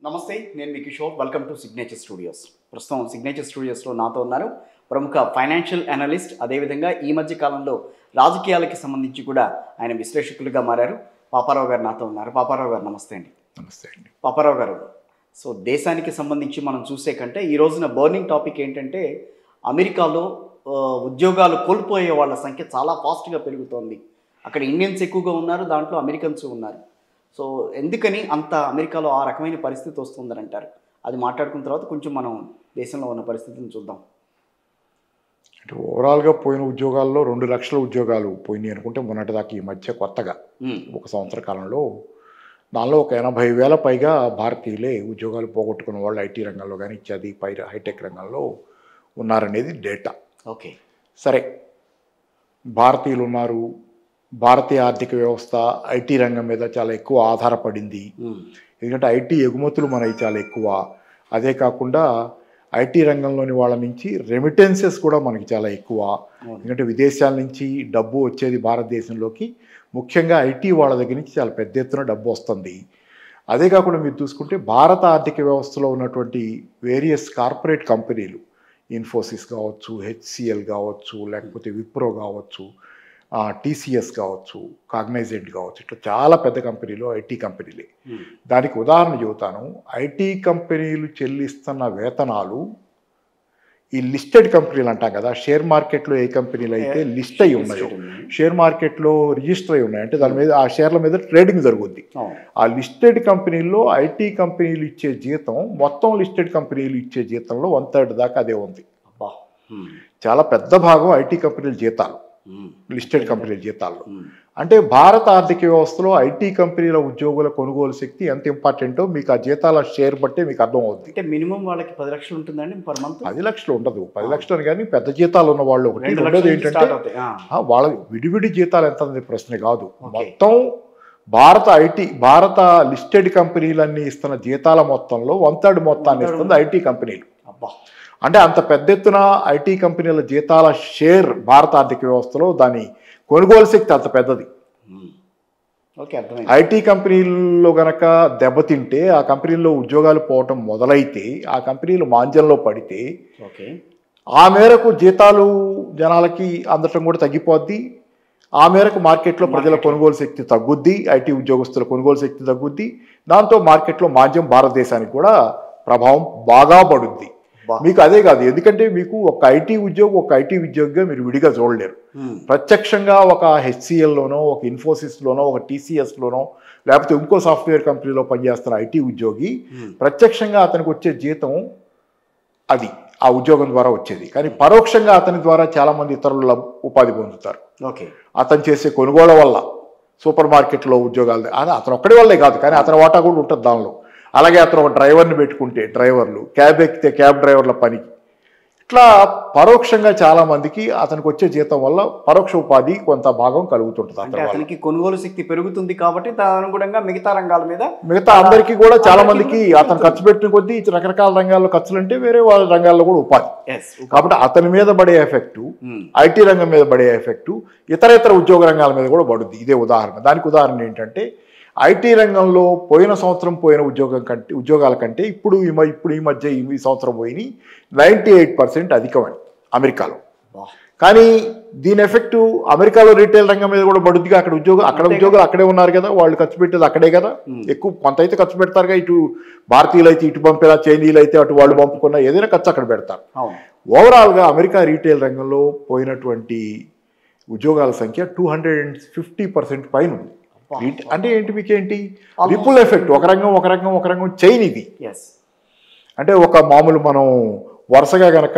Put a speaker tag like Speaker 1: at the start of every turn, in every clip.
Speaker 1: నమస్తే నేను మీ Kishore welcome to Signature Studios ప్రస్తుతం సిగ్నేచర్ స్టూడియోస్లో నాతో ఉన్నారు ప్రముఖ ఫైనాన్షియల్ అనలిస్ట్ అదేవిధంగా ఈ మధ్య కాలంలో రాజకీయాలకి సంబంధించి కూడా ఆయన విశ్లేషకులుగా మారారు పాపారావు గారు నాతో ఉన్నారు పాపారావు గారు నమస్తే అండి
Speaker 2: నమస్తే అండి
Speaker 1: పాపారావు గారు సో దేశానికి సంబంధించి మనం చూసే కంటే ఈ రోజున బర్నింగ్ టాపిక్ ఏంటంటే అమెరికాలో ఆ, ఉద్యోగాలు కోల్పోయే వాళ్ళ సంఖ్య చాలా ఫాస్ట్గా పెరుగుతోంది అక్కడ ఇండియన్స్ ఎక్కువగా ఉన్నారు దాంట్లో అమెరికన్స్ ఉన్నారు సో ఎందుకని అంత అమెరికాలో ఆ రకమైన పరిస్థితి వస్తుందని అంటారు అది మాట్లాడుకున్న తర్వాత కొంచెం మనం దేశంలో ఉన్న పరిస్థితిని చూద్దాం
Speaker 2: అంటే ఓవరాల్గా పోయిన ఉద్యోగాల్లో రెండు లక్షల ఉద్యోగాలు పోయినాయి అనుకుంటే మొన్నటిదాకా ఈ మధ్య కొత్తగా
Speaker 1: ఉమ్,
Speaker 2: ఒక సంవత్సర కాలంలో దానిలో ఒక ఎనభై వేల పైగా భారతీయులే ఉద్యోగాలు పోగొట్టుకున్న వాళ్ళు ఐటీ రంగంలో కానీ ఇత్యాది పై హైటెక్ రంగంలో ఉన్నారనేది డేటా
Speaker 1: ఓకే
Speaker 2: సరే భారతీయులు ఉన్నారు భారతీయ ఆర్థిక వ్యవస్థ ఐటీ రంగం మీద చాలా ఎక్కువ ఆధారపడింది
Speaker 1: ఉమ్,
Speaker 2: ఎందుకంటే ఐటీ ఎగుమతులు మనకి చాలా ఎక్కువ అదే కాకుండా ఐటీ రంగంలోని వాళ్ళ నుంచి రెమిటెన్సెస్ కూడా మనకి చాలా ఎక్కువ
Speaker 1: అవును.
Speaker 2: ఎందుకంటే విదేశాల నుంచి డబ్బు వచ్చేది భారతదేశంలోకి ముఖ్యంగా ఐటీ వాళ్ళ దగ్గర నుంచి చాలా పెద్ద ఎత్తున డబ్బు వస్తుంది అదే కాకుండా మీరు చూసుకుంటే భారత ఆర్థిక వ్యవస్థలో ఉన్నటువంటి వేరియస్ కార్పొరేట్ కంపెనీలు ఇన్ఫోసిస్ కావచ్చు హెచ్సిఎల్ కావచ్చు లేకపోతే విప్రో కావచ్చు టీసీఎస్ కావచ్చు కాగ్నైజెంట్ కావచ్చు ఇట్లా చాలా పెద్ద కంపెనీలు ఐటీ కంపెనీలే
Speaker 1: ఉమ్,
Speaker 2: దానికి ఉదాహరణ చెబుతాను ఐటీ కంపెనీలు చెల్లిస్తున్న వేతనాలు ఈ లిస్టెడ్ కంపెనీలు అంటాం కదా షేర్ మార్కెట్లో ఏ కంపెనీలు అయితే లిస్ట్ అయి ఉన్నాయో షేర్ మార్కెట్లో రిజిస్టర్ అయి ఉన్నాయి అంటే దాని మీద ఆ షేర్ల మీద ట్రేడింగ్ జరుగుద్ది
Speaker 1: అవును.
Speaker 2: ఆ లిస్టెడ్ కంపెనీల్లో ఐటీ కంపెనీలు ఇచ్చే జీతం మొత్తం లిస్టెడ్ కంపెనీలు ఇచ్చే జీతంలో వన్ థర్డ్ దాకా అదే ఉంది
Speaker 1: అబ్బా ఉమ్,
Speaker 2: చాలా పెద్ద భాగం ఐటీ కంపెనీల జీతాలు
Speaker 1: ఉమ్,
Speaker 2: లిస్టెడ్ కంపెనీల జీతాల్లో
Speaker 1: ఉమ్,
Speaker 2: అంటే భారత ఆర్థిక వ్యవస్థలో ఐటీ కంపెనీల ఉద్యోగుల కొనుగోలు శక్తి ఎంత ఇంపార్టెంటో మీకు ఆ జీతాల షేర్ బట్టే మీకు అర్థం అవుద్ది
Speaker 1: అంటే మినిమం వాళ్ళకి పది లక్షలు ఉంటుందండి పర్ మంత్
Speaker 2: పది లక్షలు ఉండదు పది లక్షలు అని కానీ పెద్ద జీతాలు ఉన్న వాళ్ళు ఒకటి
Speaker 1: రెండు
Speaker 2: రెండోది
Speaker 1: లక్షలు
Speaker 2: ఏంటంటే
Speaker 1: స్టార్ట్ అవుతాయి ఆ,
Speaker 2: ఆ, వాళ్ళ విడివిడి జీతాలు ఎంత అనేది ప్రశ్న కాదు
Speaker 1: Okay.
Speaker 2: మొత్తం భారత ఐటీ భారత లిస్టెడ్ కంపెనీలన్నీ ఇస్తున్న జీతాల మొత్తంలో వన్ థర్డ్ మొత్తాన్ని
Speaker 1: One third.
Speaker 2: ఇస్తుంది ఐటీ కంపెనీలు
Speaker 1: అబ్బా
Speaker 2: అంటే అంత పెద్ద ఎత్తున ఐటీ కంపెనీల జీతాల షేర్ భారత ఆర్థిక వ్యవస్థలో దాని కొనుగోలు శక్తి అంత పెద్దది
Speaker 1: ఉమ్. ఓకే అర్థమైంది
Speaker 2: ఐటీ కంపెనీల్లో గనక దెబ్బతింటే ఆ కంపెనీల్లో ఉద్యోగాలు పోవటం మొదలైతే ఆ కంపెనీలు మాంద్యంలో పడితే
Speaker 1: ఓకే
Speaker 2: ఆ మేరకు జీతాలు జనాలకి అందటం కూడా తగ్గిపోద్ది ఆ మేరకు మార్కెట్లో ప్రజల కొనుగోలు శక్తి తగ్గుద్ది ఐటీ ఉద్యోగస్తుల కొనుగోలు శక్తి తగ్గుద్ది దాంతో మార్కెట్లో మాంద్యం భారతదేశానికి కూడా ప్రభావం బాగా పడుద్ది
Speaker 1: బా.
Speaker 2: మీకు అదే కాదు ఎందుకంటే మీకు ఒక ఐటీ ఉద్యోగి ఒక ఐటీ ఉద్యోగిగా మీరు విడిగా చూడలేరు
Speaker 1: ఉమ్,
Speaker 2: ప్రత్యక్షంగా ఒక హెచ్సిఎల్లోనో ఒక ఇన్ఫోసిస్లోనో ఒక టీసీఎస్లోనో లేకపోతే ఇంకో సాఫ్ట్వేర్ కంపెనీలో పనిచేస్తున్న ఐటీ ఉద్యోగి
Speaker 1: ఉమ్,
Speaker 2: ప్రత్యక్షంగా అతనికి వచ్చే జీతం అది ఆ ఉద్యోగం ద్వారా వచ్చేది కానీ పరోక్షంగా అతని ద్వారా చాలామంది ఇతరుల ఉపాధి పొందుతారు
Speaker 1: ఓకే
Speaker 2: అతను చేసే కొనుగోళ్ల వల్ల సూపర్ మార్కెట్లో ఉద్యోగాలు అది అతను ఒక్కడి వల్లే కాదు కానీ అతని వాటా కూడా ఉంటుంది దానిలో అలాగే అతను ఒక డ్రైవర్ని పెట్టుకుంటే డ్రైవర్లు క్యాబ్ ఎక్కితే క్యాబ్ డ్రైవర్ల పని ఇట్లా పరోక్షంగా చాలా మందికి అతనికి వచ్చే జీతం వల్ల పరోక్ష ఉపాధి కొంత భాగం కలుగుతుంటుంది
Speaker 1: అంటే
Speaker 2: అతని వల్ల
Speaker 1: అతనికి కొనుగోలు శక్తి పెరుగుతుంది కాబట్టి దాని అనుగుణంగా మిగతా రంగాల మీద
Speaker 2: మిగతా అందరికీ కూడా చాలా
Speaker 1: అందరికీ
Speaker 2: మందికి
Speaker 1: కూడా
Speaker 2: అతను ఖర్చు పెట్టిన కొద్దీ ఇతర రకరకాల రంగాల్లో ఖర్చులు అంటే వేరే వాళ్ళ రంగాల్లో కూడా ఉపాధి
Speaker 1: ఎస్
Speaker 2: కాబట్టి అతని మీద పడే ఎఫెక్టు ఐటీ రంగం మీద పడే ఎఫెక్టు ఇతర ఇతర ఉద్యోగ రంగాల మీద కూడా పడుద్ది ఇదే ఉదాహరణ దానికి ఉదాహరణ ఏంటంటే ఐటీ రంగంలో పోయిన సంవత్సరం పోయిన ఉద్యోగం కంటే ఉద్యోగాల కంటే ఇప్పుడు ఈ మ- ఇప్పుడు ఈ మధ్య ఈ ఈ సంవత్సరం పోయినాయి నైంటీ ఎయిట్ పర్సెంట్ అధికమని అమెరికాలో కానీ దీని ఎఫెక్ట్ అమెరికాలో రీటైల్ రంగం మీద కూడా పడుద్దిగా అక్కడ ఉద్యోగం అక్కడ
Speaker 1: అంతే
Speaker 2: ఉద్యోగాలు అక్కడే ఉన్నారు కదా వాళ్ళు ఖర్చు పెట్టేది అక్కడే కదా
Speaker 1: Hmm.
Speaker 2: ఎక్కువ కొంత అయితే ఖర్చు పెడతారుగా ఇటు భారతీయులు అయితే ఇటు పంపినా చైనీయులు అయితే అటు వాళ్ళు పంపుకున్నా ఏదైనా ఖర్చు అక్కడ పెడతారు
Speaker 1: అవును
Speaker 2: ఓవరాల్గా అమెరికా రీటైల్ రంగంలో పోయినటువంటి ఉద్యోగాల సంఖ్య two hundred and fifty percent పైన ఉంది
Speaker 1: అబ్బా.
Speaker 2: రీట- అంటే ఏంటి మీకేంటి రిపుల్ ఎఫెక్ట్ ఒక రంగం ఒక రంగం ఒక రంగం చైన్ ఇది
Speaker 1: ఎస్
Speaker 2: అంటే ఒక మామూలు మనం వరుసగా గనక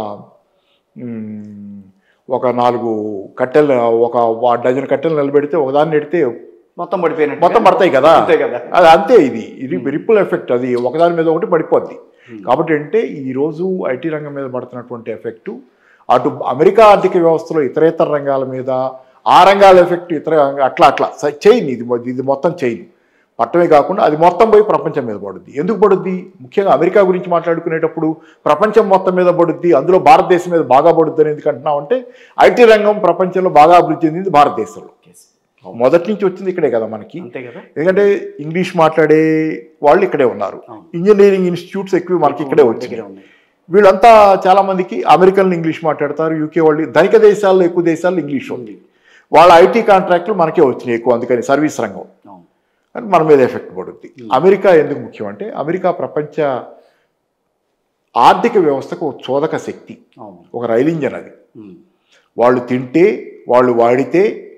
Speaker 2: మ్, ఒక నాలుగు కట్టెలు ఒక వా- డజన్ కట్టెలు నిలబెడితే ఒకదాన్ని ఎడితే
Speaker 1: మొత్తం పడిపోయినట్టు
Speaker 2: మొత్తం పడతాయి కదా
Speaker 1: అంతే కదా
Speaker 2: అది అంతే ఇది ఇది రిపుల్ ఎఫెక్ట్ అది ఒకదాని మీద ఒకటి పడిపోద్ది కాబట్టి అంటే ఈ రోజు ఐటీ రంగం మీద పడుతున్నటువంటి ఎఫెక్ట్ అటు అమెరికా ఆర్థిక వ్యవస్థలో ఇతర ఇతర రంగాల మీద ఆ రంగాల ఎఫెక్ట్ ఇతర అట్లా అట్లా చైన్ ఇది మొ- ఇది మొత్తం చైన్ పట్టమే కాకుండా అది మొత్తం పోయి ప్రపంచం మీద పడుద్ది ఎందుకు పడుద్ది ముఖ్యంగా అమెరికా గురించి మాట్లాడుకునేటప్పుడు ప్రపంచం మొత్తం మీద పడుద్ది అందులో భారతదేశం మీద బాగా పడుద్ది అని ఎందుకు అంటున్నాం అంటే ఐటీ రంగం ప్రపంచంలో బాగా అభివృద్ధి చెందింది భారతదేశంలో
Speaker 1: Yes.
Speaker 2: మొదటి నుంచి వచ్చింది ఇక్కడే కదా మనకి
Speaker 1: అంతే కదా
Speaker 2: ఎందుకంటే ఇంగ్లీష్ మాట్లాడే వాళ్ళు ఇక్కడే ఉన్నారు
Speaker 1: అవును.
Speaker 2: ఇంజనీరింగ్ ఇన్స్టిట్యూట్స్ ఎక్కువ మనకి ఇక్కడే వచ్చింది
Speaker 1: దగ్గరే ఉన్నాయి
Speaker 2: వీళ్ళంతా చాలా మందికి అమెరికన్ ఇంగ్లీష్ మాట్లాడతారు యూకే వాళ్ళు ధనిక దేశాల్లో ఎక్కువ దేశాల్లో ఇంగ్లీష్ ఉంది వాళ్ళ ఐటీ కాంట్రాక్ట్లు మనకే వచ్చినాయి ఎక్కువ అందుకని సర్వీస్ రంగం
Speaker 1: అవును
Speaker 2: అని మన మీద ఎఫెక్ట్ పడుద్ది అమెరికా ఎందుకు ముఖ్యం అంటే అమెరికా ప్రపంచ ఆర్థిక వ్యవస్థకు ఒక చోదక శక్తి
Speaker 1: అవును
Speaker 2: ఒక రైలు ఇంజన్ అది
Speaker 1: ఉమ్.
Speaker 2: వాళ్ళు తింటే వాళ్ళు వాడితే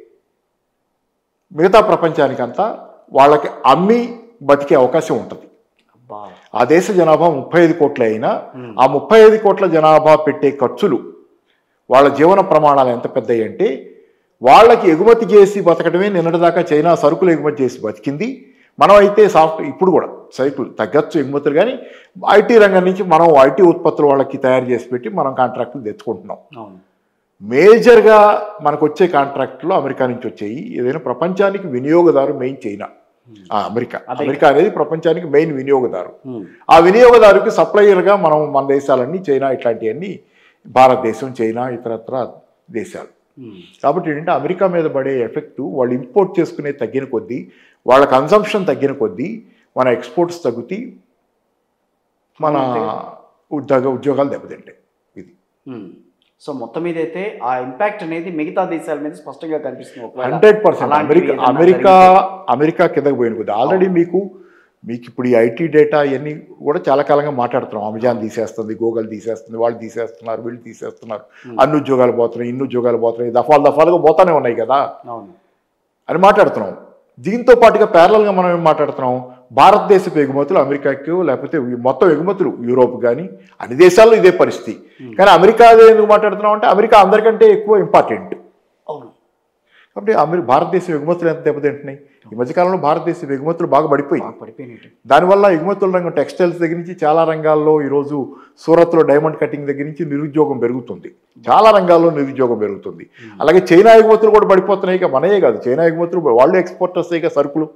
Speaker 2: మిగతా ప్రపంచానికంతా వాళ్ళకి అమ్మి బతికే అవకాశం ఉంటుంది
Speaker 1: అబ్బా
Speaker 2: ఆ దేశ జనాభా ముప్పై ఐదు కోట్ల అయినా ఆ ముప్పై ఐదు కోట్ల జనాభా పెట్టే ఖర్చులు వాళ్ళ జీవన ప్రమాణాలు ఎంత పెద్దవి అంటే వాళ్ళకి ఎగుమతి చేసి బతకడమే నిన్నటిదాకా చైనా సరుకులు ఎగుమతి చేసి బతికింది మనం అయితే సాఫ్ట్ ఇప్పుడు కూడా సైకిల్ తగ్గచ్చు ఎగుమతులు కానీ ఐటీ రంగం నుంచి మనం ఐటీ ఉత్పత్తులు వాళ్ళకి తయారు చేసి పెట్టి మనం కాంట్రాక్టులు తెచ్చుకుంటున్నాం
Speaker 1: అవును
Speaker 2: మేజర్గా మనకు వచ్చే కాంట్రాక్టులు అమెరికా నుంచి వచ్చాయి ఏదైనా ప్రపంచానికి వినియోగదారు మెయిన్ చైనా ఆ, అమెరికా అమెరికా అనేది ప్రపంచానికి మెయిన్ వినియోగదారు
Speaker 1: ఉమ్.
Speaker 2: ఆ వినియోగదారుకి సప్లయర్గా మనం మన దేశాలన్నీ చైనా ఇట్లాంటివన్నీ భారతదేశం చైనా ఇతరత్ర దేశాలు
Speaker 1: ఉమ్.
Speaker 2: కాబట్టి ఏంటంటే అమెరికా మీద పడే ఎఫెక్ట్ వాళ్ళు ఇంపోర్ట్ చేసుకునే తగ్గిన కొద్దీ వాళ్ళ కన్సంప్షన్ తగ్గిన కొద్దీ మన ఎక్స్పోర్ట్స్ తగ్గుతాయి మన ఉద్యోగ ఉద్యోగాలు దెబ్బతింటాయి ఇది
Speaker 1: ఉమ్. సో మొత్తం మీద అయితే ఆ ఇంపాక్ట్ అనేది మిగతా దేశాల మీద స్పష్టంగా కనిపిస్తుంది ఒకవేళ
Speaker 2: హండ్రెడ్ పర్సెంట్
Speaker 1: అలాంటివి
Speaker 2: అమెరికా
Speaker 1: ఏదైనా
Speaker 2: అమెరికా అమెరికా కిందకు పోయిన కొద్ది ఆల్రెడీ మీకు మీకు ఇప్పుడు ఈ ఐటీ డేటా ఇవన్నీ కూడా చాలా కాలంగా మాట్లాడుతున్నాం అమెజాన్ తీసేస్తుంది గూగుల్ తీసేస్తుంది వాళ్ళు తీసేస్తున్నారు వీళ్ళు తీసేస్తున్నారు అన్ని ఉద్యోగాలు పోతున్నాయి ఇన్ని ఉద్యోగాలు పోతున్నాయి దఫాలు దఫాలుగా పోతానే ఉన్నాయి కదా
Speaker 1: అవును
Speaker 2: అని మాట్లాడుతున్నాం దీంతో పాటుగా ప్యారలల్గా మనం ఏం మాట్లాడుతున్నాం భారతదేశపు ఎగుమతులు అమెరికాకి లేకపోతే ఈ మొత్తం ఎగుమతులు యూరోప్ కానీ అన్ని దేశాల్లో ఇదే పరిస్థితి కానీ అమెరికా ఎందుకు మాట్లాడుతున్నాం అంటే అమెరికా అందరికంటే ఎక్కువ ఇంపార్టెంట్
Speaker 1: అవును
Speaker 2: కాబట్టి అమెరి భారతదేశం ఎగుమతులు ఎంత దెబ్బతింటున్నాయి ఈ మధ్యకాలంలో భారతదేశం ఎగుమతులు బాగా పడిపోయి
Speaker 1: బాగా పడిపోయినట్టు
Speaker 2: దానివల్ల ఎగుమతుల రంగం టెక్స్టైల్స్ దగ్గర నుంచి చాలా రంగాల్లో ఈరోజు సూరత్లో డైమండ్ కటింగ్ దగ్గర నుంచి నిరుద్యోగం పెరుగుతుంది చాలా రంగాల్లో నిరుద్యోగం పెరుగుతుంది అలాగే చైనా ఎగుమతులు కూడా పడిపోతున్నాయి ఇక మనయే కాదు చైనా ఎగుమతులు వాళ్ళు ఎక్స్పోర్టర్స్ ఇక సరుకులు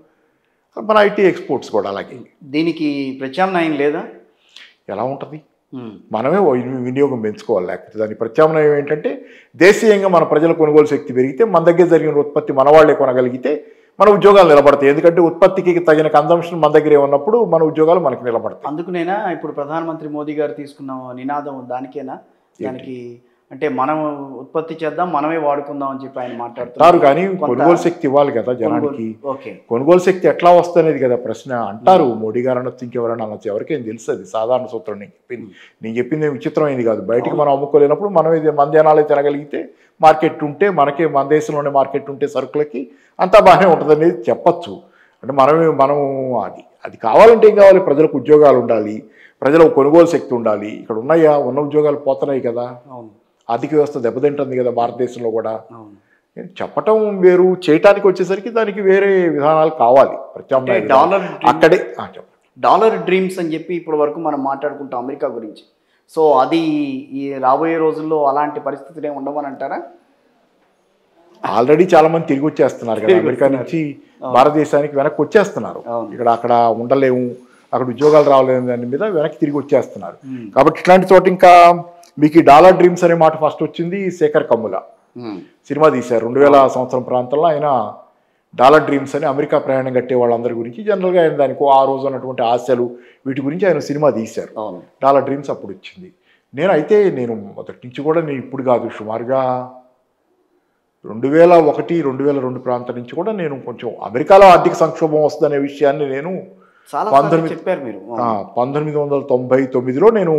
Speaker 2: మన ఐటీ ఎక్స్పోర్ట్స్ కూడా అలాగే
Speaker 1: దీనికి ప్రత్యామ్నాయం లేదా
Speaker 2: ఎలా ఉంటుంది
Speaker 1: ఉమ్.
Speaker 2: మనమే ఓ వినియోగం పెంచుకోవాలి లేకపోతే దాని ప్రత్యామ్నాయం ఏంటంటే దేశీయంగా మన ప్రజల కొనుగోలు శక్తి పెరిగితే మన దగ్గర జరిగిన ఉత్పత్తి మన వాళ్ళే కొనగలిగితే మన ఉద్యోగాలు నిలబడతాయి ఎందుకంటే ఉత్పత్తికి తగిన కన్సంప్షన్ మన దగ్గరే ఉన్నప్పుడు మన ఉద్యోగాలు మనకి నిలబడతాయి
Speaker 1: అందుకునేనా ఇప్పుడు ప్రధానమంత్రి మోదీ గారు తీసుకున్న నినాదం దానికేనా దానికి అంటే మనం ఉత్పత్తి చేద్దాం మనమే వాడుకుందాం అని చెప్పి ఆయన
Speaker 2: అంటారు
Speaker 1: మాట్లాడుతున్నారు
Speaker 2: కానీ
Speaker 1: కొంత
Speaker 2: కొనుగోలు శక్తి ఇవ్వాలి కదా జనానికి
Speaker 1: ఓకే
Speaker 2: కొనుగోలు శక్తి ఎట్లా వస్తనేది కదా ప్రశ్న అంటారు మోడీ గారు అనొచ్చు ఇంకెవరైనా అనొచ్చు ఎవరికేం తెలుసు అది సాధారణ సూత్రం నేను చెప్పింది నేను చెప్పింది ఏం విచిత్రమైంది కాదు బయటికి మనం అమ్ముకోలేనప్పుడు మనం ఇది మన జనాలే తినగలిగితే మార్కెట్ ఉంటే మనకే మన దేశంలోనే మార్కెట్ ఉంటే సరుకులకి అంతా బాగానే ఉంటుంది అనేది చెప్పచ్చు అంటే మనమే మనం అది అది కావాలంటే ఏం కావాలి ప్రజలకు ఉద్యోగాలు ఉండాలి ప్రజలకు కొనుగోలు శక్తి ఉండాలి ఇక్కడ ఉన్నాయా ఉన్న ఉద్యోగాలు పోతున్నాయి కదా
Speaker 1: అవును
Speaker 2: ఆర్థిక వ్యవస్థ దెబ్బతింటుంది కదా భారతదేశంలో కూడా
Speaker 1: అవును
Speaker 2: చెప్పటం వేరు చేయటానికి వచ్చేసరికి దానికి వేరే విధానాలు కావాలి
Speaker 1: అంటే
Speaker 2: ప్రత్యామ్నాయ విధానాలు.
Speaker 1: డాలర్
Speaker 2: అక్కడే ఆ, చెప్పండి
Speaker 1: డాలర్ డ్రీమ్స్ అని చెప్పి ఇప్పటి వరకు మనం మాట్లాడుకుంటాం అమెరికా గురించి సో అది ఈ రాబోయే రోజుల్లో అలాంటి పరిస్థితులు ఏమి ఉండవని అంటారా
Speaker 2: ఆల్రెడీ చాలా మంది తిరిగి వచ్చేస్తున్నారు కదా
Speaker 1: తిరిగి
Speaker 2: అమెరికా నుంచి భారతదేశానికి వెనక్కి వచ్చేస్తున్నారు
Speaker 1: అవును.
Speaker 2: ఇక్కడ అక్కడ ఉండలేము అక్కడ ఉద్యోగాలు రావలేని దాని మీద వెనక్కి తిరిగి వచ్చేస్తున్నారు
Speaker 1: Hmm.
Speaker 2: కాబట్టి ఇట్లాంటి చోట ఇంకా మీకు ఈ డాలర్ డ్రీమ్స్ అనే మాట ఫస్ట్ వచ్చింది శేఖర్ కమ్ముల
Speaker 1: ఉమ్.
Speaker 2: సినిమా తీశారు రెండు వేల సంవత్సరం ప్రాంతంలో ఆయన డాలర్ డ్రీమ్స్ అని అమెరికా ప్రయాణం కట్టే వాళ్ళందరి గురించి జనరల్గా ఆయన దానికి ఆ రోజు ఉన్నటువంటి ఆశలు వీటి గురించి ఆయన సినిమా తీశారు
Speaker 1: అవును
Speaker 2: డాలర్ డ్రీమ్స్ అప్పుడు వచ్చింది నేను అయితే నేను మొదటి నుంచి కూడా నేను ఇప్పుడు కాదు సుమారుగా రెండు వేల ఒకటి రెండు వేల రెండు ప్రాంతం నుంచి కూడా నేను కొంచెం అమెరికాలో ఆర్థిక సంక్షోభం వస్తుందనే విషయాన్ని నేను
Speaker 1: చాలా
Speaker 2: పంతొమ్మిది-
Speaker 1: చెప్పారు మీరు
Speaker 2: ఆ, పంతొమ్మిది వందల తొంభై తొమ్మిదిలో నేను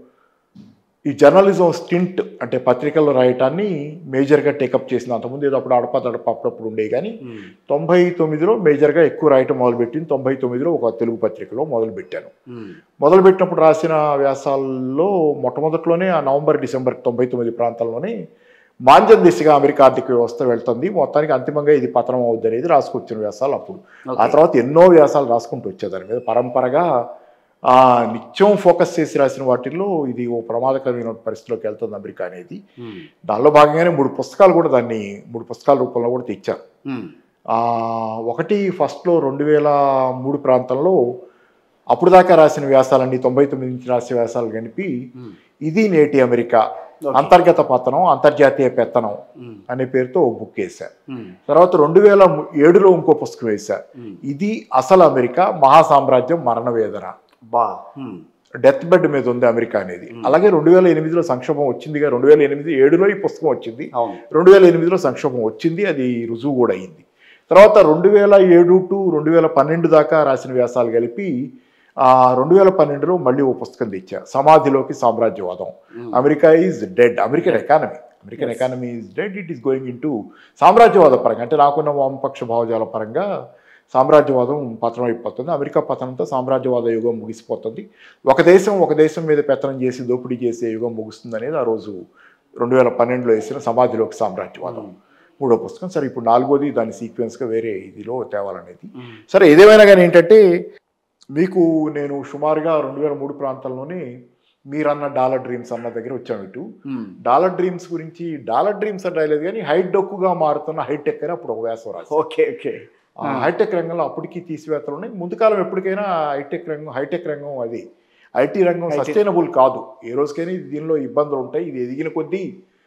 Speaker 2: ఈ జర్నలిజం స్టింట్ అంటే పత్రికల్లో రాయటాన్ని మేజర్గా టేకప్ చేసిన అంతకుముందు ఏదో అప్పుడు అడప తడప అప్పుడప్పుడు ఉండే కానీ
Speaker 1: ఉమ్.
Speaker 2: తొంభై తొమ్మిదిలో మేజర్గా ఎక్కువ రాయటం మొదలుపెట్టింది తొంభై తొమ్మిదిలో ఒక తెలుగు పత్రికలో మొదలుపెట్టాను
Speaker 1: ఉమ్.
Speaker 2: మొదలుపెట్టినప్పుడు రాసిన వ్యాసాల్లో మొట్టమొదట్లోనే ఆ నవంబర్ డిసెంబర్ తొంభై తొమ్మిది ప్రాంతాల్లోనే మాంద్యం దిశగా అమెరికా ఆర్థిక వ్యవస్థ వెళ్తుంది మొత్తానికి అంతిమంగా ఇది పతనం అవుద్ది అనేది రాసుకొచ్చిన వ్యాసాలు అప్పుడు
Speaker 1: Okay.
Speaker 2: ఆ తర్వాత ఎన్నో వ్యాసాలు రాసుకుంటూ వచ్చే దాని మీద పరంపరగా ఆ నిత్యం ఫోకస్ చేసి రాసిన వాటిల్లో ఇది ఓ ప్రమాదకరమైన పరిస్థితిలోకి వెళ్తుంది అమెరికా అనేది
Speaker 1: ఉమ్.
Speaker 2: దానిలో భాగంగానే మూడు పుస్తకాలు కూడా దాన్ని మూడు పుస్తకాల రూపంలో కూడా తెచ్చారు
Speaker 1: ఉమ్.
Speaker 2: ఆ, ఒకటి ఫస్ట్లో రెండు వేల మూడు ప్రాంతంలో అప్పుడు దాకా రాసిన వ్యాసాలన్నీ తొంభై తొమ్మిది నుంచి రాసిన వ్యాసాలు కలిపి
Speaker 1: ఉమ్.
Speaker 2: ఇది నేటి అమెరికా అంతర్గత పతనం అంతర్జాతీయ పెత్తనం
Speaker 1: ఉమ్,
Speaker 2: అనే పేరుతో ఓ బుక్ వేశారు
Speaker 1: ఉమ్,
Speaker 2: తర్వాత రెండు వేల ఏడులో ఇంకో పుస్తకం వేశారు
Speaker 1: ఉమ్.
Speaker 2: ఇది అసలు అమెరికా మహాసామ్రాజ్యం మరణ వేదన
Speaker 1: బా ఉమ్,
Speaker 2: డెత్ బెడ్ మీద ఉంది అమెరికా అనేది అలాగే రెండు వేల ఎనిమిదిలో సంక్షోభం వచ్చిందిగా రెండు వేల ఎనిమిది ఏడులో ఈ పుస్తకం వచ్చింది
Speaker 1: అవును
Speaker 2: రెండు వేల ఎనిమిదిలో సంక్షోభం వచ్చింది అది రుజువు కూడా అయింది తర్వాత రెండు వేల ఏడు టు రెండు వేల పన్నెండు దాకా రాసిన వ్యాసాలు కలిపి ఆ రెండు వేల పన్నెండులో మళ్ళీ ఓ పుస్తకం తెచ్చా సమాధిలోకి సామ్రాజ్యవాదం America is dead American economy American economy is dead it is going into సామ్రాజ్యవాద పరంగా అంటే నాకున్న వామపక్ష భావజాల పరంగా సామ్రాజ్యవాదం పతనం అయిపోతుంది అమెరికా పతనంతో సామ్రాజ్యవాద యుగం ముగిసిపోతుంది ఒక దేశం ఒక దేశం మీద పెత్తనం చేసి దోపిడీ చేసే యుగం ముగుస్తుంది అనేది ఆ రోజు రెండు వేల పన్నెండులో వేసిన సమాధిలోకి సామ్రాజ్యవాదం మూడో పుస్తకం సరే ఇప్పుడు నాలుగోది దాని సీక్వెన్స్గా వేరే ఇదిలో తేవాలనేది
Speaker 1: ఉమ్,
Speaker 2: సరే ఏదేమైనా కానీ ఏంటంటే మీకు నేను సుమారుగా రెండు వేల మూడు ప్రాంతాల్లోనే మీరన్న డాలర్ డ్రీమ్స్ అన్న దగ్గర వచ్చాము ఇటు
Speaker 1: ఉమ్,
Speaker 2: డాలర్ డ్రీమ్స్ గురించి డాలర్ డ్రీమ్స్ అంటే రాయలేదు కానీ హైడొక్కుగా మారుతున్న హైటెక్ అని అప్పుడు ఒక వ్యాసం రాశారు
Speaker 1: ఓకే ఓకే
Speaker 2: ఆ హైటెక్ రంగంలో అప్పటికి తీసివేతలు ఉన్నాయి ముందు కాలం ఎప్పటికైనా హైటెక్ రంగం హైటెక్ రంగం అది ఐటీ రంగం
Speaker 1: IT.
Speaker 2: సస్టైనబుల్ కాదు ఏ రోజుకైనా ఇది దీనిలో ఇబ్బందులు ఉంటాయి ఇది ఎదిగిన కొద్దీ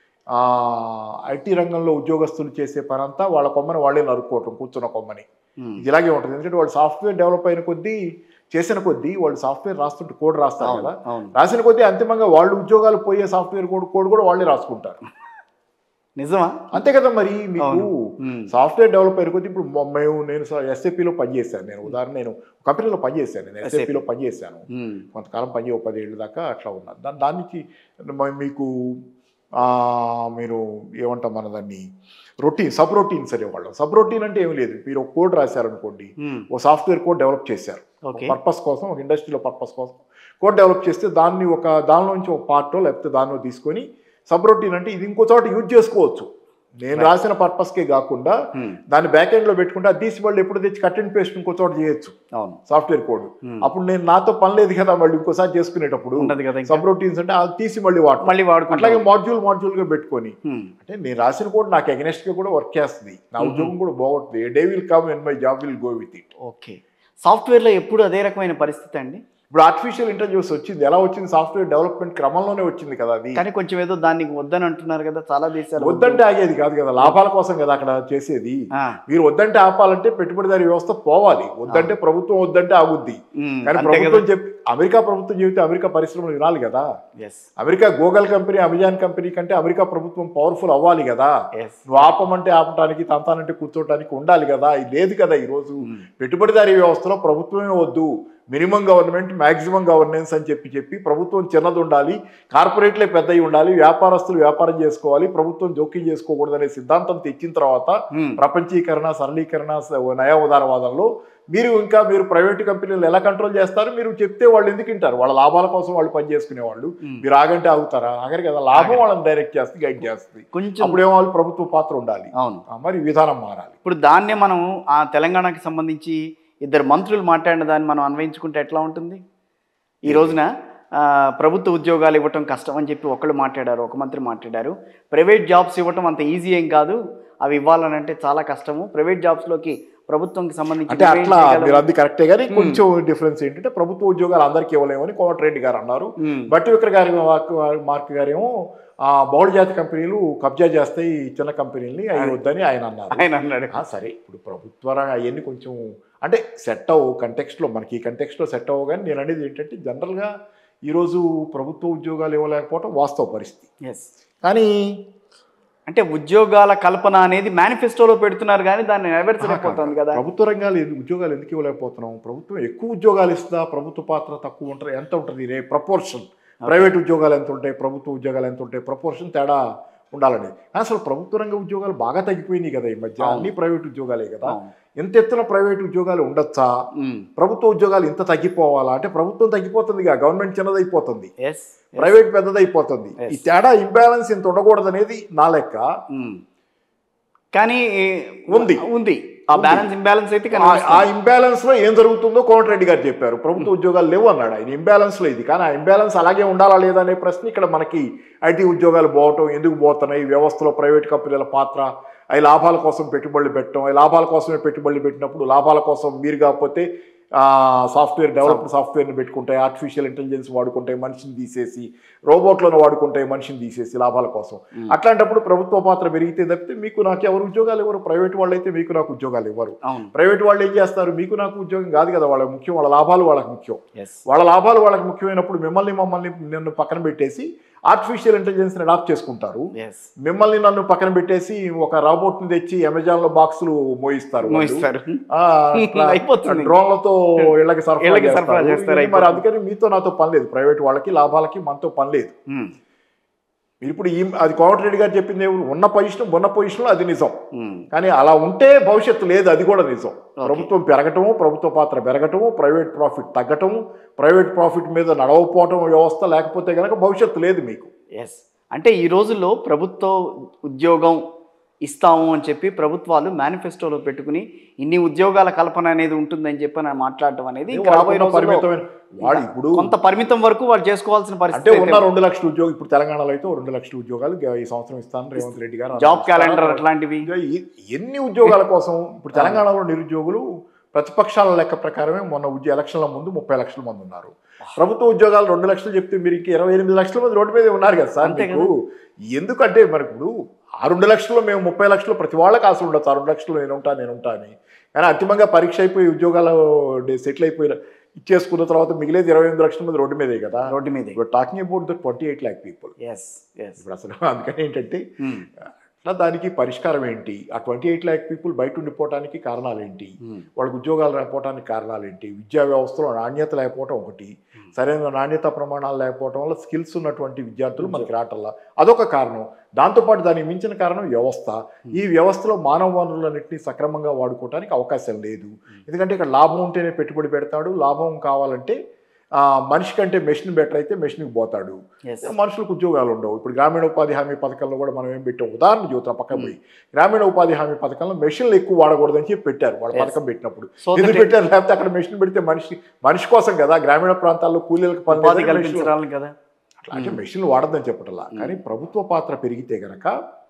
Speaker 2: ఐటీ రంగంలో ఉద్యోగస్తులు చేసే పని అంతా వాళ్ళ కొమ్మని వాళ్ళే నరుక్కోవటం కూర్చున్న కొమ్మని
Speaker 1: ఉమ్,
Speaker 2: ఇది ఇలాగే ఉంటుంది ఎందుకంటే వాళ్ళు సాఫ్ట్వేర్ డెవలప్ అయిన కొద్దీ చేసిన కొద్దీ వాళ్ళు సాఫ్ట్వేర్ రాస్తుంటే కోడ్ రాస్తారు
Speaker 1: అవును
Speaker 2: కదా
Speaker 1: అవును
Speaker 2: రాసిన కొద్దీ అంతిమంగా వాళ్ళు ఉద్యోగాలు పోయే సాఫ్ట్వేర్ కోడ్ కోడ్ కూడా వాళ్ళే రాసుకుంటారు
Speaker 1: నిజమా
Speaker 2: అంతే కదా మరి మీకు
Speaker 1: అవును. ఉమ్,
Speaker 2: సాఫ్ట్వేర్ డెవలప్ అయిన కొద్దీ ఇప్పుడు మొ- మేము నేను ఎస్ఏపిలో పనిచేశాను నేను ఉదాహరణ నేను కంపెనీలో పనిచేశాను నేను
Speaker 1: SAP.
Speaker 2: ఎస్ఏపిలో పనిచేశాను
Speaker 1: ఉమ్,
Speaker 2: కొంతకాలం పని ఒక పదేళ్ళ దాకా అట్లా ఉన్నాను దాని దాని నుంచి మ- మీకు ఆ, మీరు ఏమంటాం మన దాన్ని రొటీన్ సబ్ రొటీన్స్ అనేవాళ్ళం సబ్ రొటీన్ అంటే ఏం లేదు మీరు ఒక కోడ్ రాశారనుకోండి
Speaker 1: ఉమ్,
Speaker 2: ఓ సాఫ్ట్వేర్ కోడ్ డెవలప్ చేశారు
Speaker 1: ఓకే
Speaker 2: పర్పస్ కోసం ఒక ఇండస్ట్రీలో పర్పస్ కోసం కోడ్ డెవలప్ చేస్తే దాన్ని ఒక దానిలో నుంచి ఒక పార్టో లేకపోతే దానిలో తీసుకొని సబ్ రొటీన్ అంటే ఇది ఇంకో చోట యూజ్ చేసుకోవచ్చు నేను రాసిన పర్పస్కే కాకుండా
Speaker 1: ఉమ్,
Speaker 2: దాన్ని బ్యాక్ ఎండ్లో పెట్టుకుంటే అది తీసి వాళ్ళు ఎప్పుడు తెచ్చి కట్ అండ్ పేస్ట్ ఇంకో చోట చేయొచ్చు
Speaker 1: అవును
Speaker 2: సాఫ్ట్వేర్ కోడ్
Speaker 1: ఉమ్,
Speaker 2: అప్పుడు నేను నాతో పని లేదు కదా మళ్ళీ ఇంకోసారి చేసుకునేటప్పుడు
Speaker 1: ఉండదు కదా ఇంకా
Speaker 2: సబ్ రొటీన్స్ అంటే అది తీసి మళ్ళీ వాడటం
Speaker 1: మళ్ళీ వాడుకుంటాం
Speaker 2: అట్లాగే మాడ్యూల్ మాడ్యూల్గా పెట్టుకొని
Speaker 1: ఉమ్,
Speaker 2: అంటే నేను రాసిన కోడ్ నాకు against గా కూడా వర్క్ చేస్తుంది నా ఉద్యోగం కూడా బాగుంటుంది day will come and my job will go with it
Speaker 1: okay సాఫ్ట్వేర్లో ఎప్పుడు అదే రకమైన పరిస్థితి అండి
Speaker 2: ఇప్పుడు ఆర్టిఫిషియల్ ఇంటెలిజెన్స్ వచ్చింది ఎలా వచ్చింది సాఫ్ట్వేర్ డెవలప్మెంట్ క్రమంలోనే వచ్చింది కదా అది
Speaker 1: కానీ కొంచెం ఏదో దాన్ని వద్దని అంటున్నారు కదా చాలా దేశాలు
Speaker 2: వద్దంటే ఆగేది కాదు కదా లాభాల కోసం కదా అక్కడ చేసేది
Speaker 1: ఆ,
Speaker 2: మీరు వద్దంటే ఆపాలంటే పెట్టుబడిదారి వ్యవస్థ పోవాలి వద్దంటే ప్రభుత్వం వద్దంటే ఆగుద్ది
Speaker 1: ఉమ్,
Speaker 2: కానీ
Speaker 1: అంతే కదా
Speaker 2: ప్రభుత్వం చెప్పి అమెరికా ప్రభుత్వం చెబితే అమెరికా పరిశ్రమలు వినాలి కదా
Speaker 1: yes
Speaker 2: America Google company Amazon company కంటే అమెరికా ప్రభుత్వం పవర్ఫుల్ అవ్వాలి కదా
Speaker 1: ఎస్
Speaker 2: నువ్వు ఆపమంటే ఆపటానికి తంతానంటే కూర్చోటానికి ఉండాలి కదా ఇది లేదు కదా ఈరోజు పెట్టుబడిదారీ వ్యవస్థలో ప్రభుత్వమే వద్దు మినిమం గవర్నమెంట్ మ్యాక్సిమం గవర్నెన్స్ అని చెప్పి చెప్పి ప్రభుత్వం చిన్నది ఉండాలి కార్పొరేట్లే పెద్దవి ఉండాలి వ్యాపారస్తులు వ్యాపారం చేసుకోవాలి ప్రభుత్వం జోక్యం చేసుకోకూడదనే సిద్ధాంతం తెచ్చిన తర్వాత ప్రపంచీకరణ సరళీకరణ స- నయా ఉదారవాదంలో మీరు ఇంకా మీరు ప్రైవేట్ కంపెనీలు ఎలా కంట్రోల్ చేస్తారు మీరు చెప్తే వాళ్ళు ఎందుకు వింటారు వాళ్ళ లాభాల కోసం వాళ్ళు పని చేసుకునే వాళ్ళు మీరు ఆగంటే ఆగుతారా ఆగరు కదా లాభం వాళ్ళని డైరెక్ట్ చేస్తుంది గైడ్ చేస్తుంది
Speaker 1: కొంచెం
Speaker 2: అప్పుడు ఏమో వాళ్ళు ప్రభుత్వ పాత్ర ఉండాలి
Speaker 1: అవును
Speaker 2: ఆ, మరి విధానం మారాలి
Speaker 1: ఇప్పుడు దాన్నే మనం ఆ తెలంగాణకి సంబంధించి ఇద్దరు మంత్రులు మాట్లాడిన దాన్ని మనం అన్వయించుకుంటే ఎట్లా ఉంటుంది ఈ రోజున ఆ, ప్రభుత్వ ఉద్యోగాలు ఇవ్వటం కష్టం అని చెప్పి ఒకళ్ళు మాట్లాడారు ఒక మంత్రి మాట్లాడారు ప్రైవేట్ జాబ్స్ ఇవ్వటం అంత ఈజీ ఏం కాదు అవి ఇవ్వాలని అంటే చాలా కష్టము ప్రైవేట్ జాబ్స్లోకి ప్రభుత్వంకి సంబంధించి
Speaker 2: అంటే
Speaker 1: నువ్వేం
Speaker 2: అట్లా
Speaker 1: చేయగలవు?
Speaker 2: మీరు అంది కరెక్టే కానీ కొంచెం డిఫరెన్స్ ఏంటంటే ప్రభుత్వ ఉద్యోగాలు అందరికీ ఇవ్వలేమని కోమటిరెడ్డి గారు అన్నారు
Speaker 1: ఉమ్,
Speaker 2: బట్టి విక్ర గారి మార్క్ మార్క్ గారేమో ఆ బహుళజాతి కంపెనీలు కబ్జా చేస్తాయి ఈ చిన్న కంపెనీలని అవి వద్దని ఆయన అన్నారు
Speaker 1: ఆయన అన్నాడు
Speaker 2: ఆ, సరే ఇప్పుడు ప్రభుత్వ రంగ అవన్నీ కొంచెం అంటే సెట్ అవ్వు కంటెక్స్ట్లో మనకి ఈ కంటెక్స్ట్లో సెట్ అవ్వు కానీ నేను అనేది ఏంటంటే జనరల్గా ఈరోజు ప్రభుత్వ ఉద్యోగాలు ఇవ్వలేకపోవడం వాస్తవ పరిస్థితి
Speaker 1: ఎస్
Speaker 2: కానీ
Speaker 1: అంటే ఉద్యోగాల కల్పన అనేది మేనిఫెస్టోలో పెడుతున్నారు కానీ దాన్ని నెరవేర్చలేకపోతుంది కదా
Speaker 2: ప్రభుత్వ రంగాలు ఎందుకు- ఉద్యోగాలు ఎందుకు ఇవ్వలేకపోతున్నాం ప్రభుత్వం ఎక్కువ ఉద్యోగాలు ఇస్తుందా ప్రభుత్వ పాత్ర తక్కువ ఉంటుంది ఎంత ఉంటుంది రే ప్రపోర్షన్ ప్రైవేట్ ఉద్యోగాలు ఎంత ఉంటాయి ప్రభుత్వ ఉద్యోగాలు ఎంత ఉంటాయి ప్రపోర్షన్ తేడా ఉండాలని కానీ అసలు ప్రభుత్వ రంగ ఉద్యోగాలు బాగా తగ్గిపోయినాయి కదా ఈ మధ్య
Speaker 1: అవును.
Speaker 2: అన్ని ప్రైవేట్ ఉద్యోగాలే కదా
Speaker 1: అవును.
Speaker 2: ఎంత ఎత్తున ప్రైవేట్ ఉద్యోగాలు ఉండొచ్చా
Speaker 1: ఉమ్,
Speaker 2: ప్రభుత్వ ఉద్యోగాలు ఇంత తగ్గిపోవాలా అంటే ప్రభుత్వం తగ్గిపోతుంది గవర్నమెంట్ చిన్నదైపోతుంది
Speaker 1: ఎస్
Speaker 2: ప్రైవేట్ పెద్దదైపోతుంది
Speaker 1: Yes.
Speaker 2: ఈ తేడా ఇంబ్యాలెన్స్ ఇంత ఉండకూడదు అనేది నా లెక్క
Speaker 1: ఉమ్. కానీ
Speaker 2: ఉంది.
Speaker 1: ఉంది ఆ
Speaker 2: ఉంది.
Speaker 1: బ్యాలెన్స్ ఇంబ్యాలెన్స్ అయితే
Speaker 2: ఆ-
Speaker 1: కనిపిస్తుంది.
Speaker 2: ఆ ఇంబ్యాలెన్స్ లో ఏం జరుగుతుందో కోమటిరెడ్డి గారు చెప్పారు ప్రభుత్వ ఉద్యోగాలు లేవు అన్నాడు ఆయన ఇంబ్యాలెన్స్ లో ఇది కానీ ఆ ఇంబ్యాలెన్స్ అలాగే ఉండాలా లేదా అనే ప్రశ్న ఇక్కడ మనకి ఐటీ ఉద్యోగాలు పోవటం ఎందుకు పోతున్నాయి వ్యవస్థలో ప్రైవేట్ కంపెనీల పాత్ర అవి లాభాల కోసం పెట్టుబడులు పెట్టడం అవి లాభాల కోసమే పెట్టుబడులు పెట్టినప్పుడు లాభాల కోసం మీరు కాకపోతే సాఫ్ట్వేర్ డెవలప్డ్ సాఫ్ట్వేర్ని పెట్టుకుంటాయి ఆర్టిఫిషియల్ ఇంటెలిజెన్స్ వాడుకుంటాయి మనిషిని తీసేసి రోబోట్లను వాడుకుంటాయి మనిషిని తీసేసి లాభాల కోసం అట్లాంటప్పుడు ప్రభుత్వ పాత్ర పెరిగితే తప్పితే మీకు నాకు ఎవరు ఉద్యోగాలు ఇవ్వరు ప్రైవేట్ వాళ్ళు అయితే మీకు నాకు ఉద్యోగాలు ఇవ్వరు
Speaker 1: అవును
Speaker 2: ప్రైవేట్ వాళ్ళు ఏం చేస్తారు మీకు నాకు ఉద్యోగం కాదు కదా వాళ్ళకి ముఖ్యం వాళ్ళ లాభాలు వాళ్ళకి ముఖ్యం
Speaker 1: ఎస్
Speaker 2: వాళ్ళ లాభాలు వాళ్ళకి ముఖ్యమైనప్పుడు మిమ్మల్ని మమ్మల్ని నన్ను పక్కన పెట్టేసి ఆర్టిఫిషియల్ ఇంటెలిజెన్స్ని అడాప్ట్ చేసుకుంటారు
Speaker 1: ఎస్
Speaker 2: మిమ్మల్ని నన్ను పక్కన పెట్టేసి ఒక రాబోట్ని తెచ్చి అమెజాన్ లో బాక్సులు మోయిస్తారు వాళ్ళు.
Speaker 1: మోయిస్తారు
Speaker 2: ఆ, అట్లా
Speaker 1: అయిపోతుంది.
Speaker 2: డ్రోన్లతో ఇళ్ళకి సరఫరా
Speaker 1: ఇళ్ళకి సరఫరా
Speaker 2: చేస్తారు.
Speaker 1: చేస్తారు,
Speaker 2: ఇది మరి
Speaker 1: అయిపోతుంది.
Speaker 2: అందుకని మీతో నాతో పని లేదు ప్రైవేట్ వాళ్ళకి లాభాలకి మనతో పని లేదు
Speaker 1: ఉమ్,
Speaker 2: మీరు ఇప్పుడు ఈ అది కోమటిరెడ్డి గారు చెప్పింది ఏమి? ఉన్న పొజిషన్ ఉన్న పొజిషన్లో అది నిజం
Speaker 1: ఉమ్,
Speaker 2: కానీ అలా ఉంటే భవిష్యత్తు లేదు అది కూడా నిజం ప్రభుత్వం పెరగటము ప్రభుత్వ పాత్ర పెరగటము ప్రైవేట్ ప్రాఫిట్ తగ్గటము ప్రైవేట్ ప్రాఫిట్ మీద నడవపోవటం వ్యవస్థ లేకపోతే కనుక భవిష్యత్తు లేదు మీకు
Speaker 1: ఎస్ అంటే ఈ రోజుల్లో ప్రభుత్వ ఉద్యోగం ఇస్తాము అని చెప్పి ప్రభుత్వాలు మేనిఫెస్టోలో పెట్టుకుని ఇన్ని ఉద్యోగాల కల్పన అనేది ఉంటుందని చెప్పి నేను మాట్లాడటం అనేది ఇంకా రాబోయే
Speaker 2: వాళ్ళకున్న
Speaker 1: రోజుల్లో
Speaker 2: పరిమితమైన వాడు ఇప్పుడు
Speaker 1: కొంత పరిమితం వరకు వాళ్ళు చేసుకోవాల్సిన
Speaker 2: అంటే
Speaker 1: పరిస్థితి
Speaker 2: ఉన్న
Speaker 1: అయితే
Speaker 2: రెండు లక్షల ఉద్యోగం ఇప్పుడు తెలంగాణలో అయితే ఓ రెండు లక్షల ఉద్యోగాలు ఈ సంవత్సరం ఇస్తాను రేవంత్ రెడ్డి గారు
Speaker 1: జాబ్ క్యాలెండర్ అట్లాంటివి
Speaker 2: ఎ- ఎన్ని ఉద్యోగాల కోసం ఇప్పుడు తెలంగాణలో నిరుద్యోగులు ప్రతిపక్షాల లెక్క ప్రకారమే మొన్న ఉద్యోగ ఎలక్షన్ల ముందు ముప్పై లక్షల మంది ఉన్నారు ప్రభుత్వ ఉద్యోగాలు రెండు లక్షలు చెప్తే మీరు ఇంకా ఇరవై ఎనిమిది లక్షల మంది రోడ్డు మీద ఉన్నారు కదా సార్
Speaker 1: అంతే
Speaker 2: మీకు ఎందుకంటే మరి ఇప్పుడు ఆ రెండు లక్షల్లో మేము ముప్పై లక్షలు ప్రతి వాళ్ళకి ఆశ ఉండొచ్చు ఆ రెండు లక్షలు నేను ఉంటా నేను ఉంటా అని కానీ అంతిమంగా పరీక్ష అయిపోయి ఉద్యోగాలు సెటిల్ అయిపోయి ఇచ్చేసుకున్న తర్వాత మిగిలేదు ఇరవై ఎనిమిది లక్షల మంది రోడ్డు మీదే కదా
Speaker 1: రోడ్డు మీదే
Speaker 2: talking about the twenty eight lakh people
Speaker 1: yes yes
Speaker 2: ఇప్పుడు అసలు అందుకని ఏంటంటే అట్లా దానికి పరిష్కారం ఏంటి ఆ ట్వంటీ ఎయిట్ ల్యాక్ పీపుల్ బయట ఉండిపోవడానికి కారణాలు ఏంటి వాళ్ళకి ఉద్యోగాలు లేకపోవడానికి కారణాలు ఏంటి విద్యా వ్యవస్థలో నాణ్యత లేకపోవడం ఒకటి సరైన నాణ్యత ప్రమాణాలు లేకపోవడం వల్ల స్కిల్స్ ఉన్నటువంటి విద్యార్థులు మనకి రావటంలా అదొక కారణం దాంతోపాటు దానికి మించిన కారణం వ్యవస్థ ఈ వ్యవస్థలో మానవ వనరులన్నింటినీ సక్రమంగా వాడుకోవడానికి అవకాశం లేదు ఎందుకంటే ఇక్కడ లాభం ఉంటేనే పెట్టుబడి పెడతాడు లాభం కావాలంటే ఆ, మనిషి కంటే మెషిన్ బెటర్ అయితే మెషిన్కి పోతాడు
Speaker 1: ఎస్
Speaker 2: మనుషులకు ఉద్యోగాలు ఉండవు ఇప్పుడు గ్రామీణ ఉపాధి హామీ పథకంలో కూడా మనం ఏం పెట్టాం ఉదాహరణ చూద్దాం పక్కన పోయి గ్రామీణ ఉపాధి హామీ పథకంలో మెషిన్లు ఎక్కువ వాడకూడదని చెప్పి పెట్టారు వాళ్ళ
Speaker 1: Yes.
Speaker 2: పథకం పెట్టినప్పుడు
Speaker 1: So
Speaker 2: ఎందుకు
Speaker 1: that-
Speaker 2: పెట్టారు లేకపోతే అక్కడ మెషిన్ పెడితే మనిషి మనిషి కోసం కదా గ్రామీణ ప్రాంతాల్లో కూలీలకు పని
Speaker 1: ఉపాధి
Speaker 2: లేదని మెషిన్లు-
Speaker 1: కల్పించాలి కదా
Speaker 2: అట్లా అంటే మెషిన్లు వాడద్దని చెప్పటల్లా కానీ ప్రభుత్వ పాత్ర పెరిగితే గనక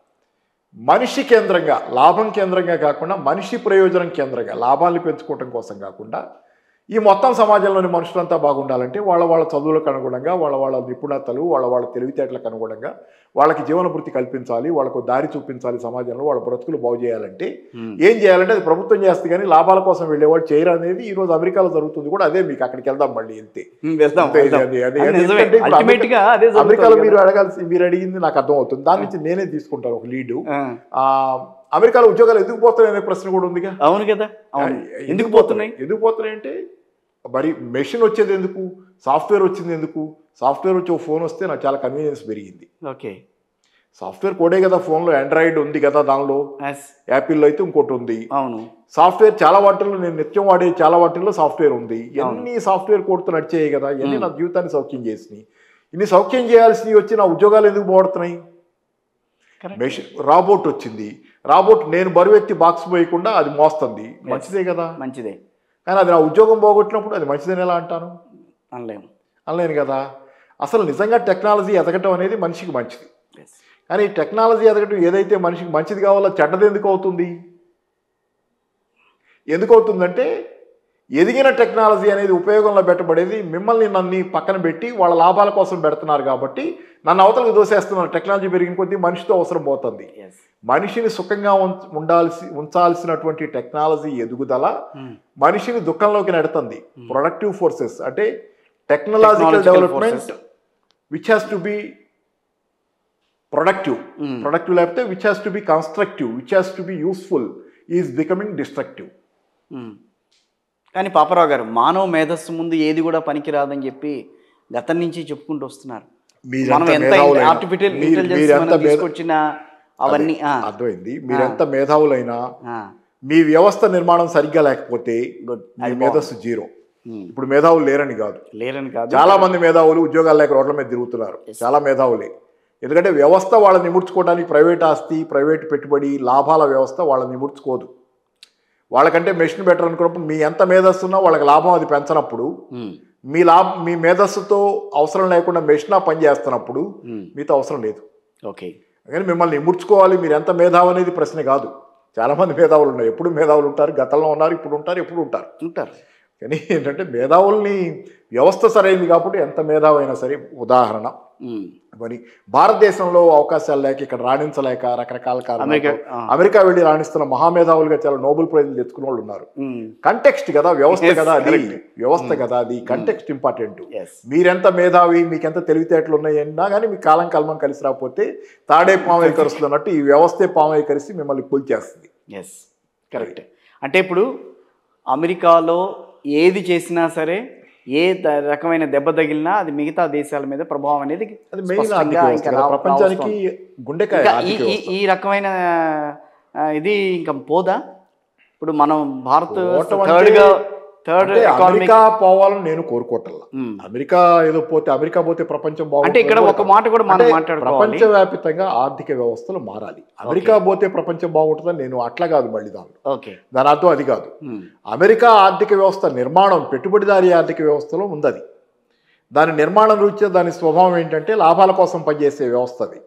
Speaker 2: మనిషి కేంద్రంగా లాభం కేంద్రంగా కాకుండా మనిషి ప్రయోజనం కేంద్రంగా లాభాలు పెంచుకోవటం కోసం కాకుండా ఈ మొత్తం సమాజంలోని మనుషులంతా బాగుండాలంటే వాళ్ళ వాళ్ళ చదువులకు అనుగుణంగా వాళ్ళ వాళ్ళ నిపుణతలు వాళ్ళ వాళ్ళ తెలివితేటలకు అనుగుణంగా వాళ్ళకి జీవనభృతి కల్పించాలి వాళ్ళకు దారి చూపించాలి సమాజంలో వాళ్ళ బ్రతుకులు బాగు చేయాలంటే ఏం చేయాలంటే అది ప్రభుత్వం చేస్తే కానీ లాభాల కోసం వెళ్ళేవాడు చేయరు అనేది ఈ రోజు అమెరికాలో జరుగుతుంది కూడా అదే మీకు అక్కడికి వెళ్దాం మళ్ళీ వెళ్తే
Speaker 1: వెళ్దాం
Speaker 2: అంతే,
Speaker 1: వెళ్దాం.
Speaker 2: అది- అది-
Speaker 1: అది
Speaker 2: అది
Speaker 1: నిజమే.
Speaker 2: ఎందుకంటే ఇప్పుడు
Speaker 1: Ultimate గా అదే జరుగుతుంది
Speaker 2: అమెరికాలో
Speaker 1: కదా.
Speaker 2: మీరు అడగాల్సి మీరు అడిగింది నాకు అర్థం అవుతుంది దాని నుంచి నేనే తీసుకుంటాను ఒక లీడు
Speaker 1: ఆ,
Speaker 2: ఆ, అమెరికాలో ఉద్యోగాలు ఎందుకు పోతున్నాయి అనే ప్రశ్న కూడా ఉందిగా
Speaker 1: అవును కదా అవును
Speaker 2: ఆ,
Speaker 1: ఎందుకు పోతున్నాయి
Speaker 2: ఎందుకు పోతున్నాయి అంటే మరి మెషిన్ వచ్చేది ఎందుకు సాఫ్ట్వేర్ వచ్చింది ఎందుకు సాఫ్ట్వేర్ వచ్చి ఒక ఫోన్ వస్తే నాకు చాలా కన్వీనియన్స్ పెరిగింది
Speaker 1: ఓకే
Speaker 2: సాఫ్ట్వేర్ కోడే కదా ఫోన్లో ఆండ్రాయిడ్ ఉంది కదా దానిలో
Speaker 1: ఎస్
Speaker 2: యాపిల్లో అయితే ఇంకోటి ఉంది
Speaker 1: అవును
Speaker 2: సాఫ్ట్వేర్ చాలా వాటిల్లో నేను నిత్యం వాడే చాలా వాటిల్లో సాఫ్ట్వేర్ ఉంది ఎన్ని సాఫ్ట్వేర్ కోడ్తో నడిచేయి కదా ఇవన్నీ నా జీవితాన్ని సౌఖ్యం చేసినాయి ఇన్ని సౌఖ్యం చేయాల్సినవి వచ్చి నా ఉద్యోగాలు ఎందుకు పోడుతున్నాయి
Speaker 1: Correct.
Speaker 2: మెషిన్ రాబోట్ వచ్చింది రాబోట్ నేను బరువెత్తి బాక్స్ పోయకుండా అది మోస్తుంది మంచిదే కదా
Speaker 1: మంచిదే
Speaker 2: కానీ అది నా ఉద్యోగం పోగొట్టినప్పుడు అది మంచిదని ఎలా అంటాను
Speaker 1: అనలేము
Speaker 2: అనలేను కదా అసలు నిజంగా టెక్నాలజీ ఎదగటం అనేది మనిషికి మంచిది
Speaker 1: ఎస్
Speaker 2: కానీ ఈ టెక్నాలజీ ఎదగటం ఏదైతే మనిషికి మంచిది కావాలో చెడ్డది ఎందుకు అవుతుంది ఎందుకు అవుతుందంటే ఎదిగిన టెక్నాలజీ అనేది ఉపయోగంలో పెట్టబడేది మిమ్మల్ని నన్ను పక్కన పెట్టి వాళ్ళ లాభాల కోసం పెడుతున్నారు కాబట్టి నన్ను అవతలకు దోసేస్తున్నారు టెక్నాలజీ పెరిగిన కొద్దీ మనిషితో అవసరం పోతుంది
Speaker 1: ఎస్
Speaker 2: మనిషిని సుఖంగా ఉంచ- ఉండాల్సి ఉంచాల్సినటువంటి టెక్నాలజీ ఎదుగుదల మనిషిని దుఃఖంలోకి నెడుతుంది ప్రొడక్టివ్ ఫోర్సెస్ అంటే technological
Speaker 1: Technological
Speaker 2: development
Speaker 1: forces.
Speaker 2: Which has to be productive
Speaker 1: Mm.
Speaker 2: Productive లేకపోతే which has to be constructive which has to be useful is becoming destructive
Speaker 1: um. కానీ పాపరావు గారు మానవ మేధస్సు ముందు ఏది కూడా పనికిరాదని చెప్పి గతం నుంచి చెప్పుకుంటూ వస్తున్నారు మనం ఎంత ఆర్టిఫిషియల్ ఇంటెలిజెన్స్ మనం తీసుకొచ్చిన అవన్నీ ఆ,
Speaker 2: అర్థమైంది మీరెంత మేధావులైనా
Speaker 1: ఆ,
Speaker 2: మీ వ్యవస్థ నిర్మాణం సరిగ్గా లేకపోతే
Speaker 1: గుడ్
Speaker 2: మీ మేధస్సు జీరో
Speaker 1: ఉమ్.
Speaker 2: ఇప్పుడు మేధావులు లేరని కాదు
Speaker 1: లేరని కాదు
Speaker 2: చాలా మంది మేధావులు ఉద్యోగాలు లేక రోడ్ల మీద తిరుగుతున్నారు చాలా మేధావులే ఎందుకంటే వ్యవస్థ వాళ్ళని నిముడ్చుకోవడానికి ప్రైవేట్ ఆస్తి ప్రైవేట్ పెట్టుబడి లాభాల వ్యవస్థ వాళ్ళని నిముడ్చుకోదు వాళ్ళకంటే మెషిన్ బెటర్ అనుకున్నప్పుడు మీ ఎంత మేధస్సున్నా వాళ్ళకి లాభం అది పెంచనప్పుడు
Speaker 1: ఉమ్,
Speaker 2: మీ లాభం మీ మేధస్సుతో అవసరం లేకుండా మెషిన్ పని చేస్తున్నప్పుడు
Speaker 1: ఉమ్.
Speaker 2: మీతో అవసరం లేదు
Speaker 1: ఓకే
Speaker 2: కానీ మిమ్మల్ని ఇముడ్చుకోవాలి మీరు ఎంత మేధావు అనేది ప్రశ్న కాదు చాలామంది మేధావులు ఉన్నారు ఎప్పుడు మేధావులు ఉంటారు గతంలో ఉన్నారు ఇప్పుడు ఉంటారు ఎప్పుడు ఉంటారు
Speaker 1: ఉంటారు
Speaker 2: కానీ ఏంటంటే మేధావుల్ని వ్యవస్థ సరైంది కాబట్టి ఎంత మేధావైనా సరే ఉదాహరణ
Speaker 1: ఉమ్.
Speaker 2: మరి భారతదేశంలో అవకాశాలు లేక ఇక్కడ రాణించలేక రకరకాల
Speaker 1: అమెరికా
Speaker 2: కారణాలు
Speaker 1: ఆ.
Speaker 2: అమెరికా వెళ్ళి రాణిస్తున్న మహామేధావులుగా చాలా నోబెల్ ప్రైజ్లు తెచ్చుకున్న వాళ్ళు ఉన్నారు
Speaker 1: ఉమ్.
Speaker 2: కంటెక్స్ట్ కదా వ్యవస్థ
Speaker 1: Yes,
Speaker 2: కదా అది
Speaker 1: correct.
Speaker 2: వ్యవస్థ కదా అది కంటెక్స్ట్ ఇంపార్టెంట్
Speaker 1: Yes.
Speaker 2: మీరెంత మేధావి మీకెంత తెలివితేటలు ఉన్నాయన్నా కానీ మీ కాలం కల్మం కలిసి రాకపోతే తాడే పామై కరుస్తున్నట్టు ఈ వ్యవస్థే పామై కలిసి మిమ్మల్ని కూల్చేస్తుంది
Speaker 1: ఎస్ కరెక్ట్ అంటే ఇప్పుడు అమెరికాలో ఏది చేసినా సరే ఏ ద- రకమైన దెబ్బ తగిలినా అది మిగతా దేశాల మీద ప్రభావం అనేది
Speaker 2: అది మెయిన్
Speaker 1: స్పష్టంగా
Speaker 2: ఆర్థిక వ్యవస్థ
Speaker 1: ఇంకా
Speaker 2: కదా.
Speaker 1: రా-
Speaker 2: ప్రపంచానికి
Speaker 1: రావస్తోంది.
Speaker 2: గుండెకాయ
Speaker 1: ఇంకా ఈ
Speaker 2: ఆర్థిక
Speaker 1: ఈ-
Speaker 2: వ్యవస్థ
Speaker 1: ఈ రకమైన ఆ, ఇది ఇంకా పోదా ఇప్పుడు మనం భారత్
Speaker 2: పోవటం అంటే-
Speaker 1: థర్డ్ గా థర్డ్
Speaker 2: అంటే
Speaker 1: ఎకానమిక్
Speaker 2: అమెరికా పోవాలని నేను కోరుకోవట్లా అమెరికా ఏదో పోతే అమెరికా పోతే ప్రపంచం బాగుంటుంది
Speaker 1: అంటే ఇక్కడ ఒక మాట కూడా మనం
Speaker 2: అంటే
Speaker 1: మాట్లాడుకోవాలి
Speaker 2: ప్రపంచవ్యాప్తంగా ఆర్థిక వ్యవస్థలు మారాలి అమెరికా పోతే ప్రపంచం బాగుంటుందని నేను అట్లా కాదు మళ్ళీ దానిలో
Speaker 1: ఓకే
Speaker 2: దాని అర్థం అది కాదు అమెరికా ఆర్థిక వ్యవస్థ నిర్మాణం పెట్టుబడిదారీ ఆర్థిక వ్యవస్థలో ఉంది అది దాని నిర్మాణం రీత్యా దాని స్వభావం ఏంటంటే లాభాల కోసం పనిచేసే వ్యవస్థ అది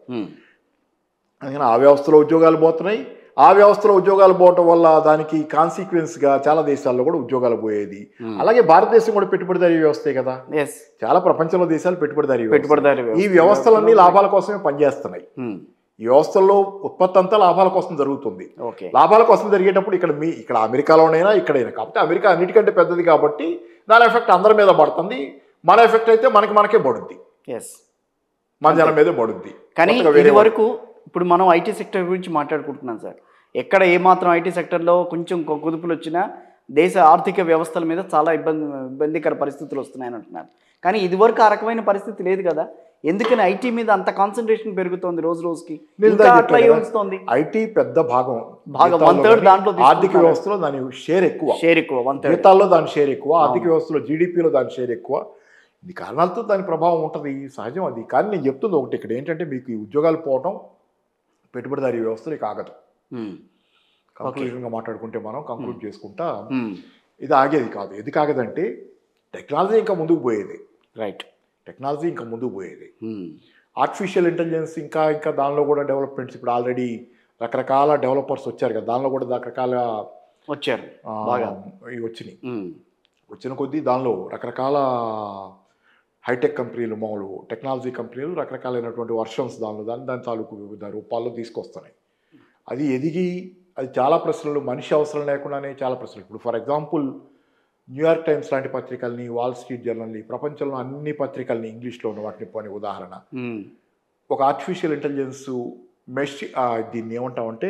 Speaker 2: అందుకని ఆ వ్యవస్థలో ఉద్యోగాలు పోతున్నాయి ఆ వ్యవస్థలో ఉద్యోగాలు పోవటం వల్ల దానికి కాన్సిక్వెన్స్గా చాలా దేశాల్లో కూడా ఉద్యోగాలు పోయేది అలాగే భారతదేశం కూడా పెట్టుబడిదారీ వ్యవస్థే కదా
Speaker 1: ఎస్
Speaker 2: చాలా ప్రపంచంలో దేశాలు పెట్టుబడిదారీ వ్యవస్థ.
Speaker 1: పెట్టుబడిదారీ
Speaker 2: ఈ వ్యవస్థలన్నీ లాభాల కోసమే పనిచేస్తున్నాయి
Speaker 1: ఉమ్.
Speaker 2: ఈ వ్యవస్థల్లో ఉత్పత్తి అంతా లాభాల కోసం జరుగుతుంది
Speaker 1: ఓకే
Speaker 2: లాభాల కోసం జరిగేటప్పుడు ఇక్కడ మీ ఇక్కడ అమెరికాలోనైనా ఇక్కడైనా కాబట్టి అమెరికా అన్నిటికంటే పెద్దది కాబట్టి దాని ఎఫెక్ట్ అందరి మీద పడుతుంది మన ఎఫెక్ట్ అయితే మనకి మనకే పడుద్ది
Speaker 1: ఎస్
Speaker 2: మన జనం మీదే పడుద్ది
Speaker 1: కానీ
Speaker 2: కొత్తగా వేరే
Speaker 1: ఇది వరకు ఇప్పుడు మనం ఐటీ సెక్టర్ గురించి మాట్లాడుకుంటున్నాం సార్ ఎక్కడ ఏమాత్రం ఐటీ సెక్టర్లో కొంచెం కొ- కుదుపులు వచ్చినా దేశ ఆర్థిక వ్యవస్థల మీద చాలా ఇబ్బంది ఇబ్బందికర పరిస్థితులు వస్తున్నాయని అంటున్నారు కానీ ఇదివరకు ఆ రకమైన పరిస్థితి లేదు కదా ఎందుకని ఐటీ మీద అంత కాన్సన్ట్రేషన్ పెరుగుతోంది రోజు రోజుకి
Speaker 2: నేను
Speaker 1: ఇంకా
Speaker 2: ఇందాక
Speaker 1: అట్లా
Speaker 2: చెప్పాను కదా.
Speaker 1: ఏముంది
Speaker 2: ఐటీ పెద్ద భాగం
Speaker 1: భాగం,
Speaker 2: జీతాల్లో
Speaker 1: one third
Speaker 2: కానీ
Speaker 1: దాంట్లో తీసుకుంటున్నారు.
Speaker 2: ఆర్థిక వ్యవస్థలో దాని షేర్ ఎక్కువ
Speaker 1: షేర్ ఎక్కువ వన్ థర్డ్
Speaker 2: జీతాల్లో దాని షేర్ ఎక్కువ ఆర్థిక వ్యవస్థలో జీడిపిలో దాని షేర్ ఎక్కువ ఈ కారణాలతో దాని ప్రభావం ఉంటుంది సహజం అది కానీ నేను చెప్తుంది ఒకటి ఇక్కడ ఏంటంటే మీకు ఈ ఉద్యోగాలు పోవటం పెట్టుబడిదారీ వ్యవస్థలు ఇక ఆగదు కంక్లూజన్గా మాట్లాడుకుంటే మనం కంక్లూడ్ చేసుకుంటా ఇది ఆగేది కాదు ఎందుకు ఆగదంటే టెక్నాలజీ ఇంకా ముందుకు పోయేది
Speaker 1: రైట్
Speaker 2: టెక్నాలజీ ఇంకా ముందుకు పోయేది ఆర్టిఫిషియల్ ఇంటెలిజెన్స్ ఇంకా ఇంకా దానిలో కూడా డెవలప్మెంట్స్ ఇప్పుడు ఆల్రెడీ రకరకాల డెవలపర్స్ వచ్చారు కదా దానిలో కూడా రకరకాల
Speaker 1: వచ్చారు
Speaker 2: ఆ,
Speaker 1: బాగా.
Speaker 2: ఇవి వచ్చినాయి
Speaker 1: ఉమ్.
Speaker 2: వచ్చిన కొద్దీ దానిలో రకరకాల హైటెక్ కంపెనీలు మామూలు టెక్నాలజీ కంపెనీలు రకరకాలైనటువంటి వర్షన్స్ దానిలో దాని దాని తాలూకు వివిధ రూపాల్లో తీసుకొస్తున్నాయి అది ఎదిగి అది చాలా ప్రశ్నలు మనిషి అవసరం లేకుండానే చాలా ప్రశ్నలు ఇప్పుడు ఫర్ ఎగ్జాంపుల్ న్యూయార్క్ టైమ్స్ లాంటి పత్రికల్ని వాల్ స్ట్రీట్ జర్నల్ని ప్రపంచంలో అన్ని పత్రికల్ని ఇంగ్లీష్లో ఉన్న వాటిని పోని ఉదాహరణ
Speaker 1: ఉమ్.
Speaker 2: ఒక ఆర్టిఫిషియల్ ఇంటెలిజెన్స్ మెష్ ఆ, దీన్ని ఏమంటామంటే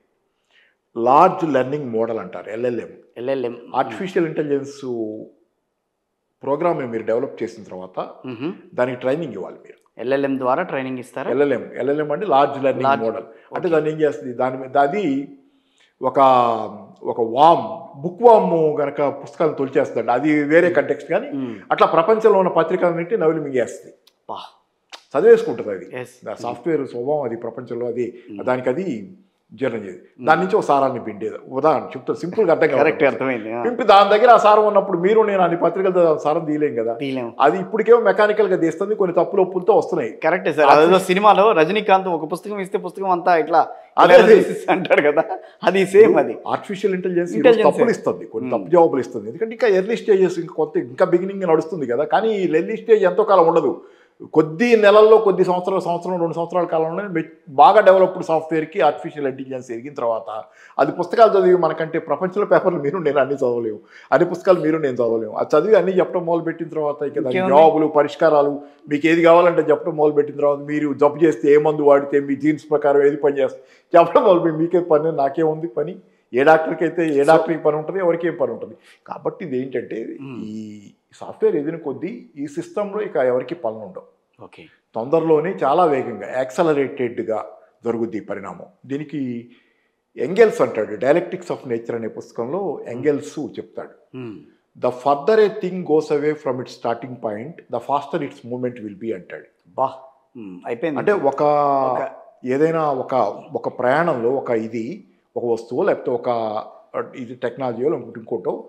Speaker 2: లార్జ్ లెర్నింగ్ మోడల్ అంటారు ఎల్ఎల్ఎం
Speaker 1: ఎల్ఎల్ఎం
Speaker 2: ఆర్టిఫిషియల్ ఇంటెలిజెన్స్ ప్రోగ్రామ్ని మీరు డెవలప్ చేసిన తర్వాత
Speaker 1: మ్హూ.
Speaker 2: దానికి ట్రైనింగ్ ఇవ్వాలి మీరు
Speaker 1: ఎల్ఎల్ఎం ద్వారా ట్రైనింగ్ ఇస్తారా
Speaker 2: ఎల్ఎల్ఎం ఎల్ఎల్ఎం అంటే లార్జ్ లెర్నింగ్
Speaker 1: Large-
Speaker 2: మోడల్ అంటే దాన్ని ఏం చేస్తుంది దాని మీద అది ఒక ఒక వామ్ బుక్ వామ్ గనక పుస్తకాలను తొలిచేస్తుంది అది వేరే కంటెక్స్ట్ కానీ
Speaker 1: మ్మ్.
Speaker 2: అట్లా ప్రపంచంలో ఉన్న పత్రికలన్నింటి నవిలి మింగేస్తుంది
Speaker 1: పా
Speaker 2: చదివేసుకుంటుంది అది
Speaker 1: ఎస్
Speaker 2: సాఫ్ట్వేర్ స్వభావం అది ప్రపంచంలో అది దానికి అది జీర్ణం చేయదు దాని నుంచి ఒక సారాన్ని పిండేది ఉదాహరణ చెప్తా సింపుల్గా అర్థం
Speaker 1: కరెక్ట్
Speaker 2: కాదు
Speaker 1: అర్థమైంది ఆ.
Speaker 2: పింపి దాని దగ్గర ఆ సారం ఉన్నప్పుడు మీరు నేను అన్ని పత్రికలతో ఆ సారం తీయలేం కదా
Speaker 1: తీయలేము
Speaker 2: అది ఇప్పటికేమో మెకానికల్ గా తీస్తుంది కొన్ని తప్పులు ఒప్పులతో వస్తున్నాయి
Speaker 1: కరెక్టే సార్ అదేదో సినిమాలో రజనీకాంత్ ఒక పుస్తకం ఇస్తే పుస్తకం అంతా ఇట్లా
Speaker 2: అదే, అదే.
Speaker 1: analysis అంటాడు కదా అది సేమ్ అది
Speaker 2: ఆర్టిఫిషియల్ ఇంటెలిజెన్స్
Speaker 1: Intelligence.
Speaker 2: తప్పులు ఇస్తుంది కొన్ని తప్పు జవాబులు ఇస్తుంది ఎందుకంటే ఇంకా ఎర్లీ స్టేజెస్ ఇంకా కొత్త ఇంకా బిగినింగ్ నడుస్తుంది కదా కానీ ఈ ఎర్లీ స్టేజ్ ఎంతో కాలం ఉండదు కొద్ది నెలల్లో కొద్ది సంవత్సరాల సంవత్సరం రెండు సంవత్సరాల కాలంలోనే మె- బాగా డెవలప్డ్ సాఫ్ట్వేర్కి ఆర్టిఫిషియల్ ఇంటెలిజెన్స్ ఎదిగిన తర్వాత అది పుస్తకాలు చదివి మనకంటే ప్రపంచంలో పేపర్లు మీరు నేను అన్ని చదవలేము అన్ని పుస్తకాలు మీరు నేను చదవలేము అది చదివి అన్ని చెప్పడం మొదలు పెట్టిన తర్వాత ఇక దాని
Speaker 1: ఇంకేముంది?
Speaker 2: జవాబులు పరిష్కారాలు మీకు ఏది కావాలంటే చెప్పడం మొదలు పెట్టిన తర్వాత మీరు జబ్బు చేస్తే ఏ మందు వాడితే మీ జీన్స్ ప్రకారం ఏది పని చేస్తే చెప్పడం మొదలు పెట్టి మీకే పని నాకే ఉంది పని ఏ డాక్టర్కి అయితే ఏ డాక్టర్కి పని ఉంటుంది ఎవరికి ఏం పని ఉంటుంది కాబట్టి ఇది ఏంటంటే ఈ సాఫ్ట్వేర్ ఎదిన కొద్దీ ఈ సిస్టంలో ఇక ఎవరికి పనులు ఉండవు
Speaker 1: ఓకే
Speaker 2: తొందరలోనే చాలా వేగంగా యాక్సలరేటెడ్గా జరుగుద్ది ఈ పరిణామం దీనికి ఎంగెల్స్ అంటాడు డైలెక్టిక్స్ ఆఫ్ నేచర్ అనే పుస్తకంలో ఎంగెల్స్ చెప్తాడు the further a thing goes away from its starting point the faster its movement will be అంటాడు
Speaker 1: బా మ్, అయిపోయింది
Speaker 2: అంటే ఒక
Speaker 1: ఒక-
Speaker 2: ఏదైనా ఒక ఒక ప్రయాణంలో ఒక ఇది ఒక వస్తువు లేకపోతే ఒక ఇది టెక్నాలజీయో లేకపోతే ఇంకోటో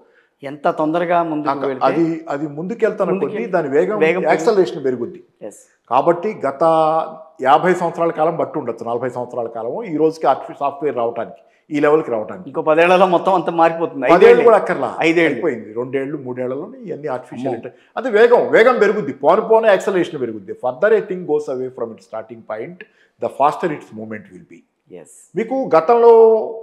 Speaker 1: ఎంత తొందరగా ముందుకు
Speaker 2: నాకు
Speaker 1: వెళ్తే
Speaker 2: అది అది ముందుకెళ్తున్న
Speaker 1: ముందుకెళ్-
Speaker 2: కొద్దీ దాని వేగం
Speaker 1: వేగం
Speaker 2: యాక్సలరేషన్ పెరుగుద్ది
Speaker 1: ఎస్
Speaker 2: కాబట్టి గత యాభై సంవత్సరాల కాలం బట్టి ఉండొచ్చు నలభై సంవత్సరాల కాలం ఈ రోజుకి ఆర్టిఫిషియల్ సాఫ్ట్వేర్ రావడానికి ఈ లెవెల్కి రావడానికి
Speaker 1: ఇంకో పదేళ్లలో మొత్తం అంతా మారిపోతుంది
Speaker 2: పదేళ్ళు
Speaker 1: ఐదేళ్ళు
Speaker 2: కూడా అక్కర్లా
Speaker 1: ఐదేళ్ళు.
Speaker 2: అయిపోయింది రెండేళ్ళు మూడేళ్లలోనే ఇవన్నీ ఆర్టిఫిషియల్ ఇంటె అది వేగం వేగం పెరుగుద్ది పోను పోను యాక్సలరేషన్ పెరుగుద్ది further a thing goes away from it starting point the faster its movement will be
Speaker 1: yes
Speaker 2: మీకు గతంలో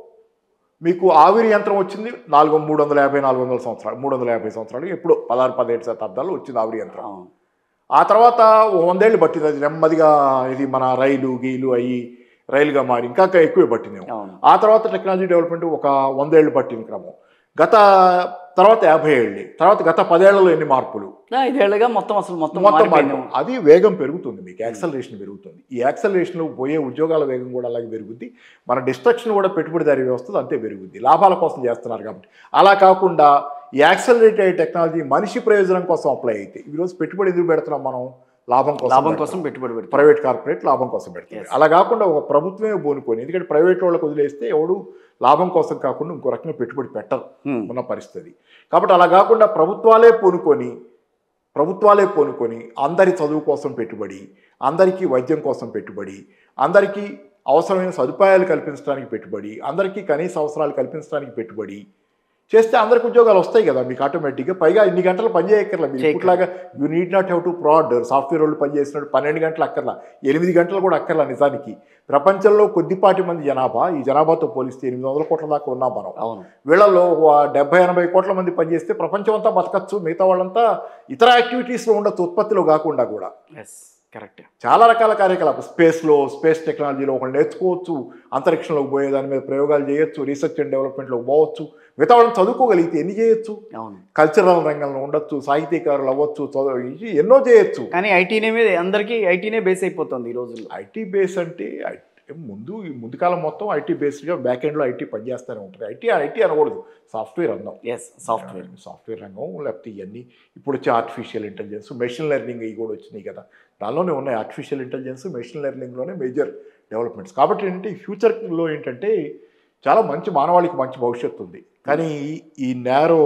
Speaker 2: మీకు ఆవిరి యంత్రం వచ్చింది నాలుగు మూడు వందల యాభై నాలుగు వందల సంవత్సరాలు మూడు వందల యాభై సంవత్సరాలు ఎప్పుడు పదహారు పదిహేడు శతాబ్దాల్లో వచ్చింది ఆవిరి యంత్రం
Speaker 1: అవును
Speaker 2: ఆ తర్వాత ఓ వందేళ్ళు పట్టింది అది నెమ్మదిగా ఇది మన రైలు గీలు అయ్యి రైలుగా మారి ఇంకా ఎక్కువే పట్టింది
Speaker 1: అవును
Speaker 2: ఆ తర్వాత టెక్నాలజీ డెవలప్మెంట్ ఒక వందేళ్ళు పట్టింది క్రమం గత తర్వాత యాభై ఏళ్ళు తర్వాత గత పదేళ్లలో ఎన్ని మార్పులు
Speaker 1: ఐదేళ్లుగా మొత్తం అసలు మొత్తం
Speaker 2: మొత్తం
Speaker 1: మారిపోయింది
Speaker 2: మార్పు. అది వేగం పెరుగుతుంది మీకు యాక్సలరేషన్ పెరుగుతుంది ఈ యాక్సలరేషన్లో పోయే ఉద్యోగాల వేగం కూడా అలాగే పెరుగుద్ది మన డిస్ట్రక్షన్ కూడా పెట్టుబడిదారీ వ్యవస్థ అంతే పెరుగుద్ది లాభాల కోసం చేస్తున్నారు కాబట్టి అలా కాకుండా ఈ యాక్సలరేట్ అయ్యే టెక్నాలజీ మనిషి ప్రయోజనం కోసం అప్లై అయితే ఈరోజు పెట్టుబడి ఎందుకు పెడుతున్నాం మనం లాభం కోసం
Speaker 1: లాభం
Speaker 2: పెడతాం.
Speaker 1: కోసం పెట్టుబడి పెడతాం
Speaker 2: ప్రైవేట్ కార్పొరేట్ లాభం కోసం పెడుతుంది
Speaker 1: Yes.
Speaker 2: అలా కాకుండా ఒక ప్రభుత్వమే బోనుకొని ఎందుకంటే ప్రైవేట్ వాళ్ళకి వదిలేస్తే ఎవడు లాభం కోసం కాకుండా ఇంకో రకంగా పెట్టుబడి పెట్టరు
Speaker 1: Hmm.
Speaker 2: ఉన్న పరిస్థితి కాబట్టి అలా కాకుండా ప్రభుత్వాలే పూనుకొని ప్రభుత్వాలే పూనుకొని అందరి చదువు కోసం పెట్టుబడి అందరికీ వైద్యం కోసం పెట్టుబడి అందరికీ అవసరమైన సదుపాయాలు కల్పించడానికి పెట్టుబడి అందరికీ కనీస అవసరాలు కల్పించడానికి పెట్టుబడి చేస్తే అందరికి ఉద్యోగాలు వస్తాయి కదా మీకు ఆటోమేటిక్గా పైగా ఇన్ని గంటలు పని చేయక్కర్లా మీరు
Speaker 1: చేయక్కర్లా.
Speaker 2: ఇప్పటిలాగా you need not have to prod software వాళ్ళు పని చేసినట్టు పన్నెండు గంటలు అక్కర్లా ఎనిమిది గంటలు కూడా అక్కర్లా నిజానికి ప్రపంచంలో కొద్దిపాటి మంది జనాభా ఈ జనాభాతో పోలిస్తే ఎనిమిది వందల కోట్ల దాకా ఉన్నాం మనం
Speaker 1: అవును
Speaker 2: వీళ్ళల్లో ఒక డెబ్బై ఎనభై కోట్ల మంది పనిచేస్తే ప్రపంచం అంతా బతకచ్చు మిగతా వాళ్ళంతా ఇతర యాక్టివిటీస్లో ఉండొచ్చు ఉత్పత్తిలో కాకుండా కూడా
Speaker 1: ఎస్ కరెక్ట్
Speaker 2: చాలా రకాల కార్యకలాపాలు స్పేస్లో స్పేస్ టెక్నాలజీలో ఒకళ్ళు నేర్చుకోవచ్చు అంతరిక్షంలోకి పోయే దాని మీద ప్రయోగాలు చేయొచ్చు రీసెర్చ్ అండ్ డెవలప్మెంట్లోకి పోవచ్చు మిగతా వాళ్ళని చదువుకోగలిగితే ఎన్ని చేయొచ్చు
Speaker 1: అవును
Speaker 2: కల్చరల్ రంగంలో ఉండొచ్చు సాహితీకారులు అవ్వచ్చు చదువు ఇది ఎన్నో చేయొచ్చు
Speaker 1: కానీ ఐటీనే మీద అందరికీ ఐటీనే బేస్ అయిపోతుంది ఈ రోజుల్లో
Speaker 2: ఐటీ బేస్ అంటే ఐ- ముందు ఈ ముందు కాలం మొత్తం ఐటీ బేస్డ్గా బ్యాక్ ఎండ్లో ఐటీ పనిచేస్తూనే ఉంటుంది ఐటీ ఐటీ అనకూడదు సాఫ్ట్వేర్ అందాం
Speaker 1: ఎస్ సాఫ్ట్వేర్
Speaker 2: సాఫ్ట్వేర్ రంగం లేకపోతే ఇవన్నీ ఇప్పుడు వచ్చే ఆర్టిఫిషియల్ ఇంటెలిజెన్స్ మెషిన్ లెర్నింగ్ ఇవి కూడా వచ్చినాయి కదా దానిలోనే ఉన్నాయి ఆర్టిఫిషియల్ ఇంటెలిజెన్స్ మెషిన్ లెర్నింగ్లోనే మేజర్ డెవలప్మెంట్స్ కాబట్టి ఏంటంటే ఈ ఫ్యూచర్లో ఏంటంటే చాలా మంచి మానవాళికి మంచి భవిష్యత్తు ఉంది కానీ ఈ- ఈ నేరో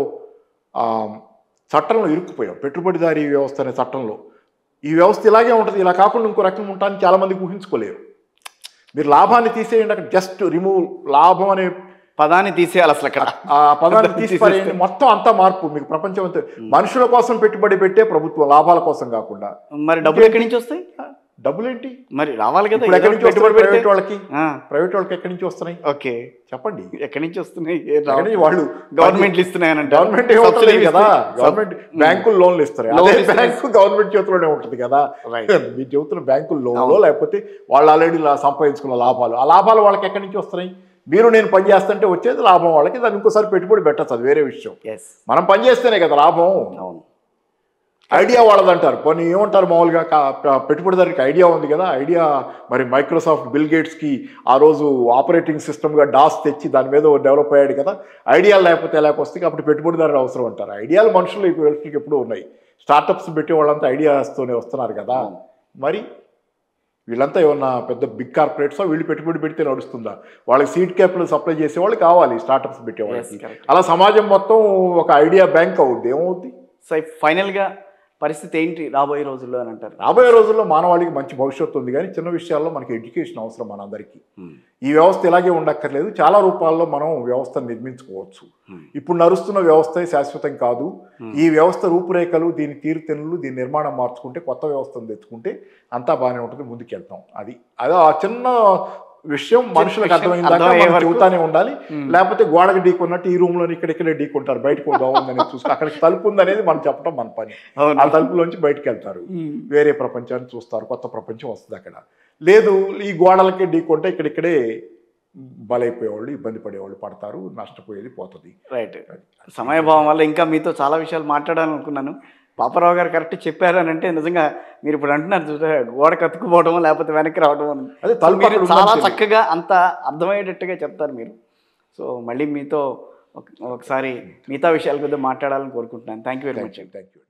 Speaker 2: చట్టంలో ఇరుక్కుపోయాం పెట్టుబడిదారీ వ్యవస్థ అనే చట్టంలో ఈ వ్యవస్థ ఇలాగే ఉంటుంది ఇలా కాకుండా ఇంకో రకం ఉంటానని చాలామంది ఊహించుకోలేరు మీరు లాభాన్ని తీసేయండి అక్కడ జస్ట్ రిమూవ్ లాభం అనే
Speaker 1: పదాన్ని తీసేయాలి అసలు అక్కడ
Speaker 2: ఆ పదాన్ని తీసిపారేయండి మొత్తం అంతా మార్పు మీకు ప్రపంచం అంతా మనుషుల కోసం పెట్టుబడి పెట్టే ప్రభుత్వం లాభాల కోసం కాకుండా
Speaker 1: మరి డబ్బులు ఎక్కడి నుంచి వస్తాయి
Speaker 2: డబ్బులు ఏంటి
Speaker 1: మరి రావాలి కదా
Speaker 2: ఇప్పుడు ఎక్కడి
Speaker 1: ఏదో
Speaker 2: నుంచి
Speaker 1: పెట్టుబడి
Speaker 2: వస్తున్నాయి
Speaker 1: పెడితే
Speaker 2: ప్రైవేట్ వాళ్ళకి
Speaker 1: ఆ,
Speaker 2: ప్రైవేట్ వాళ్ళకి ఎక్కడి నుంచి వస్తున్నాయి
Speaker 1: ఓకే
Speaker 2: చెప్పండి
Speaker 1: ఎక్కడి నుంచి వస్తున్నాయి
Speaker 2: ఎక్కడి నుంచి వాళ్ళు
Speaker 1: గవర్నమెంట్లు ఇస్తున్నాయని
Speaker 2: గవర్నమెంట్ ఏముంటుంది కదా గవర్నమెంట్ బ్యాంకులు లోన్లు ఇస్తారు
Speaker 1: Loan
Speaker 2: అదే
Speaker 1: ఇస్తారు.
Speaker 2: బ్యాంకు గవర్నమెంట్ చేతిలోనే ఉంటుంది కదా
Speaker 1: Right.
Speaker 2: మీరు చెబుతున్న బ్యాంకుల లోన్లో లేకపోతే వాళ్ళు ఆల్రెడీ సంపాదించుకున్న లాభాలు ఆ లాభాలు వాళ్ళకి ఎక్కడి నుంచి వస్తున్నాయి మీరు నేను పని చేస్తుంటే వచ్చేది లాభం వాళ్ళకి దాన్ని ఇంకోసారి పెట్టుబడి పెట్టచ్చు అది వేరే విషయం
Speaker 1: ఎస్
Speaker 2: మనం పని చేస్తేనే కదా లాభం
Speaker 1: అవును
Speaker 2: ఐడియా వాళ్ళదంటారు పోనీ ఏమంటారు మామూలుగా కా- ప- పెట్టుబడిదారికి ఐడియా ఉంది కదా ఐడియా మరి మైక్రోసాఫ్ట్ బిల్ గేట్స్కి ఆ రోజు ఆపరేటింగ్ సిస్టమ్గా డాస్ తెచ్చి దాని మీద డెవలప్ అయ్యాడు కదా ఐడియాలు లేకపోతే ఎలా వస్తాయి కాబట్టి పెట్టుబడిదారులు అవసరం అంటారు ఐడియాలు మనుషులు ఇప్పుడు వ్యక్తికి ఎప్పుడూ ఉన్నాయి స్టార్టప్స్ పెట్టే వాళ్ళంతా ఐడియాస్తోనే వస్తున్నారు కదా మరి వీళ్ళంతా ఏమన్నా పెద్ద బిగ్ కార్పొరేట్సా వీళ్ళు పెట్టుబడి పెడితే నడుస్తుందా వాళ్ళకి సీడ్ క్యాపిటల్ సప్లై చేసే వాళ్ళు కావాలి స్టార్టప్స్ పెట్టే
Speaker 1: Yes,
Speaker 2: వాళ్ళకి
Speaker 1: correct.
Speaker 2: అలా సమాజం మొత్తం ఒక ఐడియా బ్యాంక్ అవుద్ది ఏమవుద్ది
Speaker 1: సో ఫైనల్గా పరిస్థితి ఏంటి రాబోయే రోజుల్లో అని అంటారు
Speaker 2: రాబోయే రోజుల్లో మానవాళికి మంచి భవిష్యత్తు ఉంది కానీ చిన్న విషయాల్లో మనకి ఎడ్యుకేషన్ అవసరం మనందరికీ
Speaker 1: Hmm.
Speaker 2: ఈ వ్యవస్థ ఇలాగే ఉండక్కర్లేదు చాలా రూపాల్లో మనం వ్యవస్థను నిర్మించుకోవచ్చు
Speaker 1: Hmm.
Speaker 2: ఇప్పుడు నడుస్తున్న వ్యవస్థ శాశ్వతం కాదు ఈ వ్యవస్థ రూపురేఖలు దీని తీరుతెన్నులు దీని నిర్మాణం మార్చుకుంటే కొత్త వ్యవస్థను తెచ్చుకుంటే అంతా బాగానే ఉంటుంది ముందుకెళ్తాం అది అదే ఆ చిన్న విషయం మనుషులకు
Speaker 1: విషయం
Speaker 2: అర్థమైందాక
Speaker 1: అర్థమయ్యే
Speaker 2: మనం
Speaker 1: వరకు-
Speaker 2: చెబుతానే ఉండాలి
Speaker 1: Hmm.
Speaker 2: లేకపోతే గోడకి ఢీకొన్నట్టు ఈ రూమ్ లో ఇక్కడిక్కడే ఢీకొంటారు బయటకు బాగుందని చూసి అక్కడికి తలుపు ఉందనేది మనం చెప్పడం మన పని
Speaker 1: అవును
Speaker 2: ఆ తలుపులోంచి బయటకు వెళ్తారు
Speaker 1: Hmm.
Speaker 2: వేరే ప్రపంచాన్ని చూస్తారు కొత్త ప్రపంచం వస్తుంది అక్కడ లేదు ఈ గోడలకి ఢీకొంటే ఇక్కడిక్కడే బలైపోయేవాళ్ళు ఇబ్బంది పడేవాళ్ళు పడతారు నష్టపోయేది పోతుంది
Speaker 1: రైట్ సమయభావం వల్ల ఇంకా మీతో చాలా విషయాలు మాట్లాడాలనుకున్నాను పాపరావు గారు కరెక్ట్ చెప్పారు అని అంటే నిజంగా మీరు ఇప్పుడు అంటున్నారు చూసా గోడ కతుక్కుపోవడం లేకపోతే వెనక్కి రావడం అని
Speaker 2: అదే తలుపు
Speaker 1: మీరు
Speaker 2: అక్కడ
Speaker 1: చాలా
Speaker 2: ఉందని
Speaker 1: చక్కగా అంత అర్థమయ్యేటట్టుగా చెప్తారు మీరు సో మళ్ళీ మీతో ఒక- ఒకసారి మిగతా విషయాల గురించి మాట్లాడాలని కోరుకుంటున్నాను thank you very much
Speaker 2: thank you